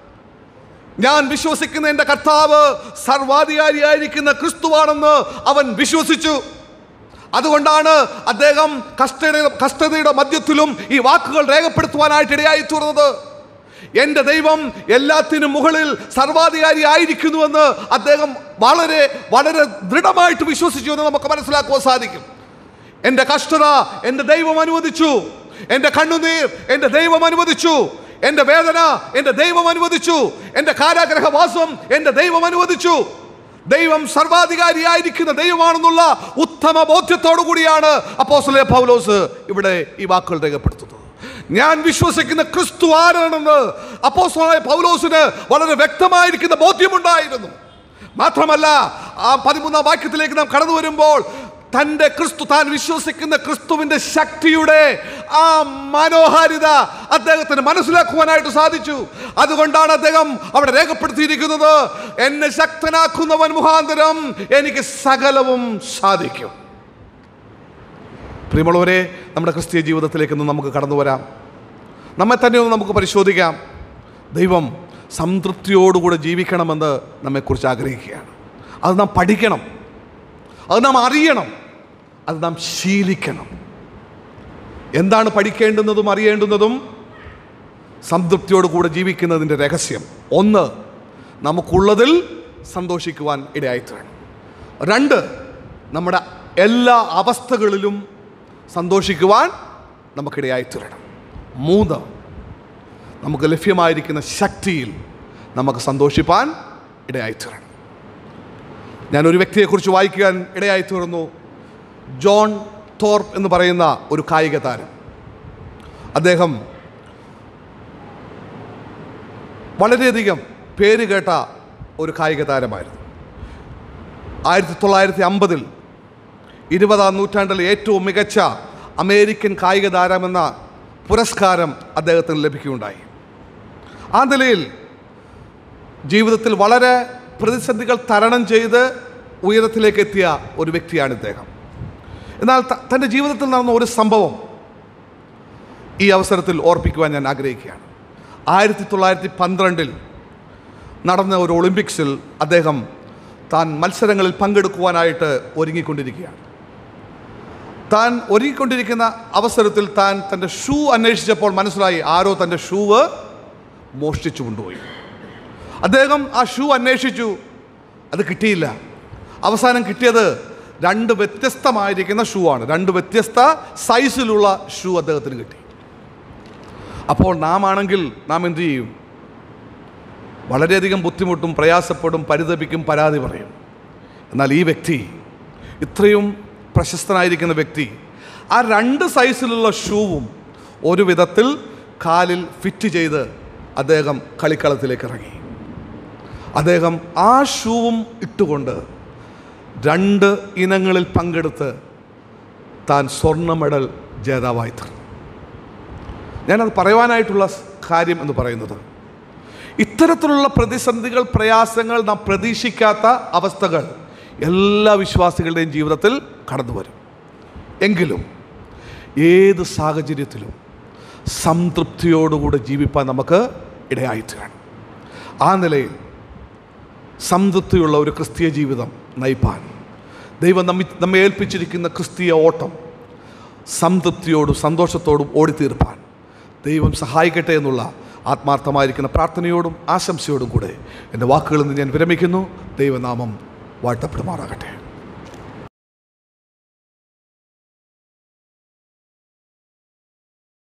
ഞാൻ വിശ്വസിക്കുന്ന എൻ്റെ കർത്താവ് സർവാധികാരിയായിരിക്കുന്ന ക്രിസ്തുവാണെന്ന് അവൻ വിശ്വസിച്ചു അതുകൊണ്ടാണ് അദ്ദേഹം കഷ്ടയുടെ കഷ്ടതയുടെ മധ്യത്തിലും ഈ വാക്കുകൾ രേഖപ്പെടുത്തുവാനായിട്ട് ഇടയായി തീർന്നത് എൻ്റെ ദൈവം എല്ലാത്തിനും മുകളിൽ സർവാധികാരി ആയിരിക്കുന്നുവെന്ന് അദ്ദേഹം വളരെ വളരെ ദൃഢമായിട്ട് വിശ്വസിച്ചു എന്ന് നമുക്ക് മനസ്സിലാക്കുവാൻ സാധിക്കും എൻ്റെ കഷ്ടത എൻ്റെ ദൈവം അനുവദിച്ചു എൻ്റെ കണ്ണുനീർ എൻ്റെ ദൈവം അനുവദിച്ചു എൻ്റെ വേദന എൻ്റെ ദൈവം അനുവദിച്ചു എൻ്റെ കാരാഗ്രഹവാസം എൻ്റെ ദൈവം അനുവദിച്ചു ദൈവം സർവാധികാരിയായിരിക്കുന്ന ദൈവമാണെന്നുള്ള ഉത്തമ ബോധ്യത്തോടു കൂടിയാണ് അപ്പോസ്തലനായ പൗലോസ് ഇവിടെ ഈ വാക്കുകൾ രേഖപ്പെടുത്തുന്നത് ഞാൻ വിശ്വസിക്കുന്ന ക്രിസ്തു ആരാണെന്ന് അപ്പോസ്തലനായ പൗലോസിന് വളരെ വ്യക്തമായിരിക്കുന്ന ബോധ്യമുണ്ടായിരുന്നു മാത്രമല്ല ആ പതിമൂന്നാം വാക്യത്തിലേക്ക് നാം കടന്നു വരുമ്പോൾ തൻ്റെ ക്രിസ്തു താൻ വിശ്വസിക്കുന്ന ക്രിസ്തുവിൻ്റെ ശക്തിയുടെ ആ മനോഹാരിത അദ്ദേഹത്തിന് മനസ്സിലാക്കുവാനായിട്ട് സാധിച്ചു അതുകൊണ്ടാണ് അദ്ദേഹം അവിടെ രേഖപ്പെടുത്തിയിരിക്കുന്നത് എന്നെ ശക്തനാക്കുന്നവൻ മുഖാന്തരം എനിക്ക് സകലവും സാധിക്കും പ്രിയമുള്ളവരെ നമ്മുടെ ക്രിസ്തീയ ജീവിതത്തിലേക്ക് ഒന്ന് നമുക്ക് കടന്നു വരാം നമ്മെ തന്നെ ഒന്ന് നമുക്ക് പരിശോധിക്കാം ദൈവം സംതൃപ്തിയോടുകൂടെ ജീവിക്കണമെന്ന് നമ്മെക്കുറിച്ച് ആഗ്രഹിക്കുകയാണ് അത് നാം പഠിക്കണം അത് നാം അറിയണം അത് നാം ശീലിക്കണം എന്താണ് പഠിക്കേണ്ടുന്നതും അറിയേണ്ടുന്നതും സംതൃപ്തിയോടുകൂടെ ജീവിക്കുന്നതിൻ്റെ രഹസ്യം ഒന്ന് നമുക്കുള്ളതിൽ സന്തോഷിക്കുവാൻ ഇടയായിത്തീരണം രണ്ട് നമ്മുടെ എല്ലാ അവസ്ഥകളിലും സന്തോഷിക്കുവാൻ നമുക്കിടയായിത്തീരണം മൂന്ന് നമുക്ക് ലഭ്യമായിരിക്കുന്ന ശക്തിയിൽ നമുക്ക് സന്തോഷിപ്പാൻ ഇടയായിത്തീരണം ഞാൻ ഒരു വ്യക്തിയെക്കുറിച്ച് വായിക്കാൻ ഇടയായി തീർന്നു ജോൺ തോർപ്പ് എന്ന് പറയുന്ന ഒരു കായിക താരം അദ്ദേഹം വളരെയധികം പേര് കേട്ട ഒരു കായിക താരമായിരുന്നു ആയിരത്തി തൊള്ളായിരത്തി അമ്പതിൽ ഇരുപതാം നൂറ്റാണ്ടിലെ ഏറ്റവും മികച്ച അമേരിക്കൻ കായിക താരമെന്ന പുരസ്കാരം അദ്ദേഹത്തിന് ലഭിക്കുകയുണ്ടായി ആ നിലയിൽ ജീവിതത്തിൽ വളരെ പ്രതിസന്ധികൾ തരണം ചെയ്ത് ഉയരത്തിലേക്ക് എത്തിയ ഒരു വ്യക്തിയാണ് ഇദ്ദേഹം എന്നാൽ ത- തൻ്റെ ജീവിതത്തിൽ നടന്ന ഒരു സംഭവം ഈ അവസരത്തിൽ ഓർപ്പിക്കുവാൻ ഞാൻ ആഗ്രഹിക്കുകയാണ് ആയിരത്തി തൊള്ളായിരത്തി പന്ത്രണ്ടിൽ നടന്ന ഒരു ഒളിമ്പിക്സിൽ അദ്ദേഹം താൻ മത്സരങ്ങളിൽ പങ്കെടുക്കുവാനായിട്ട് ഒരുങ്ങിക്കൊണ്ടിരിക്കുകയാണ് താൻ ഒരുങ്ങിക്കൊണ്ടിരിക്കുന്ന അവസരത്തിൽ താൻ തൻ്റെ ഷൂ അന്വേഷിച്ചപ്പോൾ മനസ്സിലായി ആരോ തൻ്റെ ഷൂവ് മോഷ്ടിച്ചു കൊണ്ടുപോയി അദ്ദേഹം ആ ഷൂ അന്വേഷിച്ചു അത് കിട്ടിയില്ല അവസാനം കിട്ടിയത് രണ്ട് വ്യത്യസ്തമായിരിക്കുന്ന ഷൂ ആണ് രണ്ട് വ്യത്യസ്ത സൈസിലുള്ള ഷൂ അദ്ദേഹത്തിന് കിട്ടി അപ്പോൾ നാം ആണെങ്കിൽ നാം എന്തു ചെയ്യും വളരെയധികം ബുദ്ധിമുട്ടും പ്രയാസപ്പെടും പരിതപിക്കും പരാതി പറയും എന്നാൽ ഈ വ്യക്തി ഇത്രയും പ്രശസ്തനായിരിക്കുന്ന വ്യക്തി ആ രണ്ട് സൈസിലുള്ള ഷൂവും ഒരു വിധത്തിൽ കാലിൽ ഫിറ്റ് ചെയ്ത് അദ്ദേഹം കളിക്കളത്തിലേക്ക് ഇറങ്ങി അദ്ദേഹം ആ ഷൂവും ഇട്ടുകൊണ്ട് രണ്ട് ഇനങ്ങളിൽ പങ്കെടുത്ത് താൻ സ്വർണ്ണ മെഡൽ ജേതാവായി തീർന്നു ഞാനത് പറയുവാനായിട്ടുള്ള കാര്യം എന്ന് പറയുന്നത് ഇത്തരത്തിലുള്ള പ്രതിസന്ധികൾ പ്രയാസങ്ങൾ നാം പ്രതീക്ഷിക്കാത്ത അവസ്ഥകൾ എല്ലാ വിശ്വാസികളുടെയും ജീവിതത്തിൽ കടന്നു വരും എങ്കിലും ഏത് സാഹചര്യത്തിലും സംതൃപ്തിയോടുകൂടെ ജീവിപ്പാൻ നമുക്ക് ഇടയായിത്തീരണം ആ നിലയിൽ സംതൃപ്തിയുള്ള ഒരു ക്രിസ്തീയ ജീവിതം നയിപ്പാൻ ദൈവം നമ്മി നമ്മെ ഏൽപ്പിച്ചിരിക്കുന്ന ക്രിസ്തീയ ഓട്ടം സംതൃപ്തിയോടും സന്തോഷത്തോടും ഓടിത്തീർപ്പാൻ ദൈവം സഹായിക്കട്ടെ എന്നുള്ള ആത്മാർത്ഥമായിരിക്കുന്ന പ്രാർത്ഥനയോടും ആശംസയോടും കൂടെ എൻ്റെ വാക്കുകളിൽ നിന്ന് ഞാൻ വിരമിക്കുന്നു ദൈവനാമം വാഴ്ത്തപ്പെടുമാറാകട്ടെ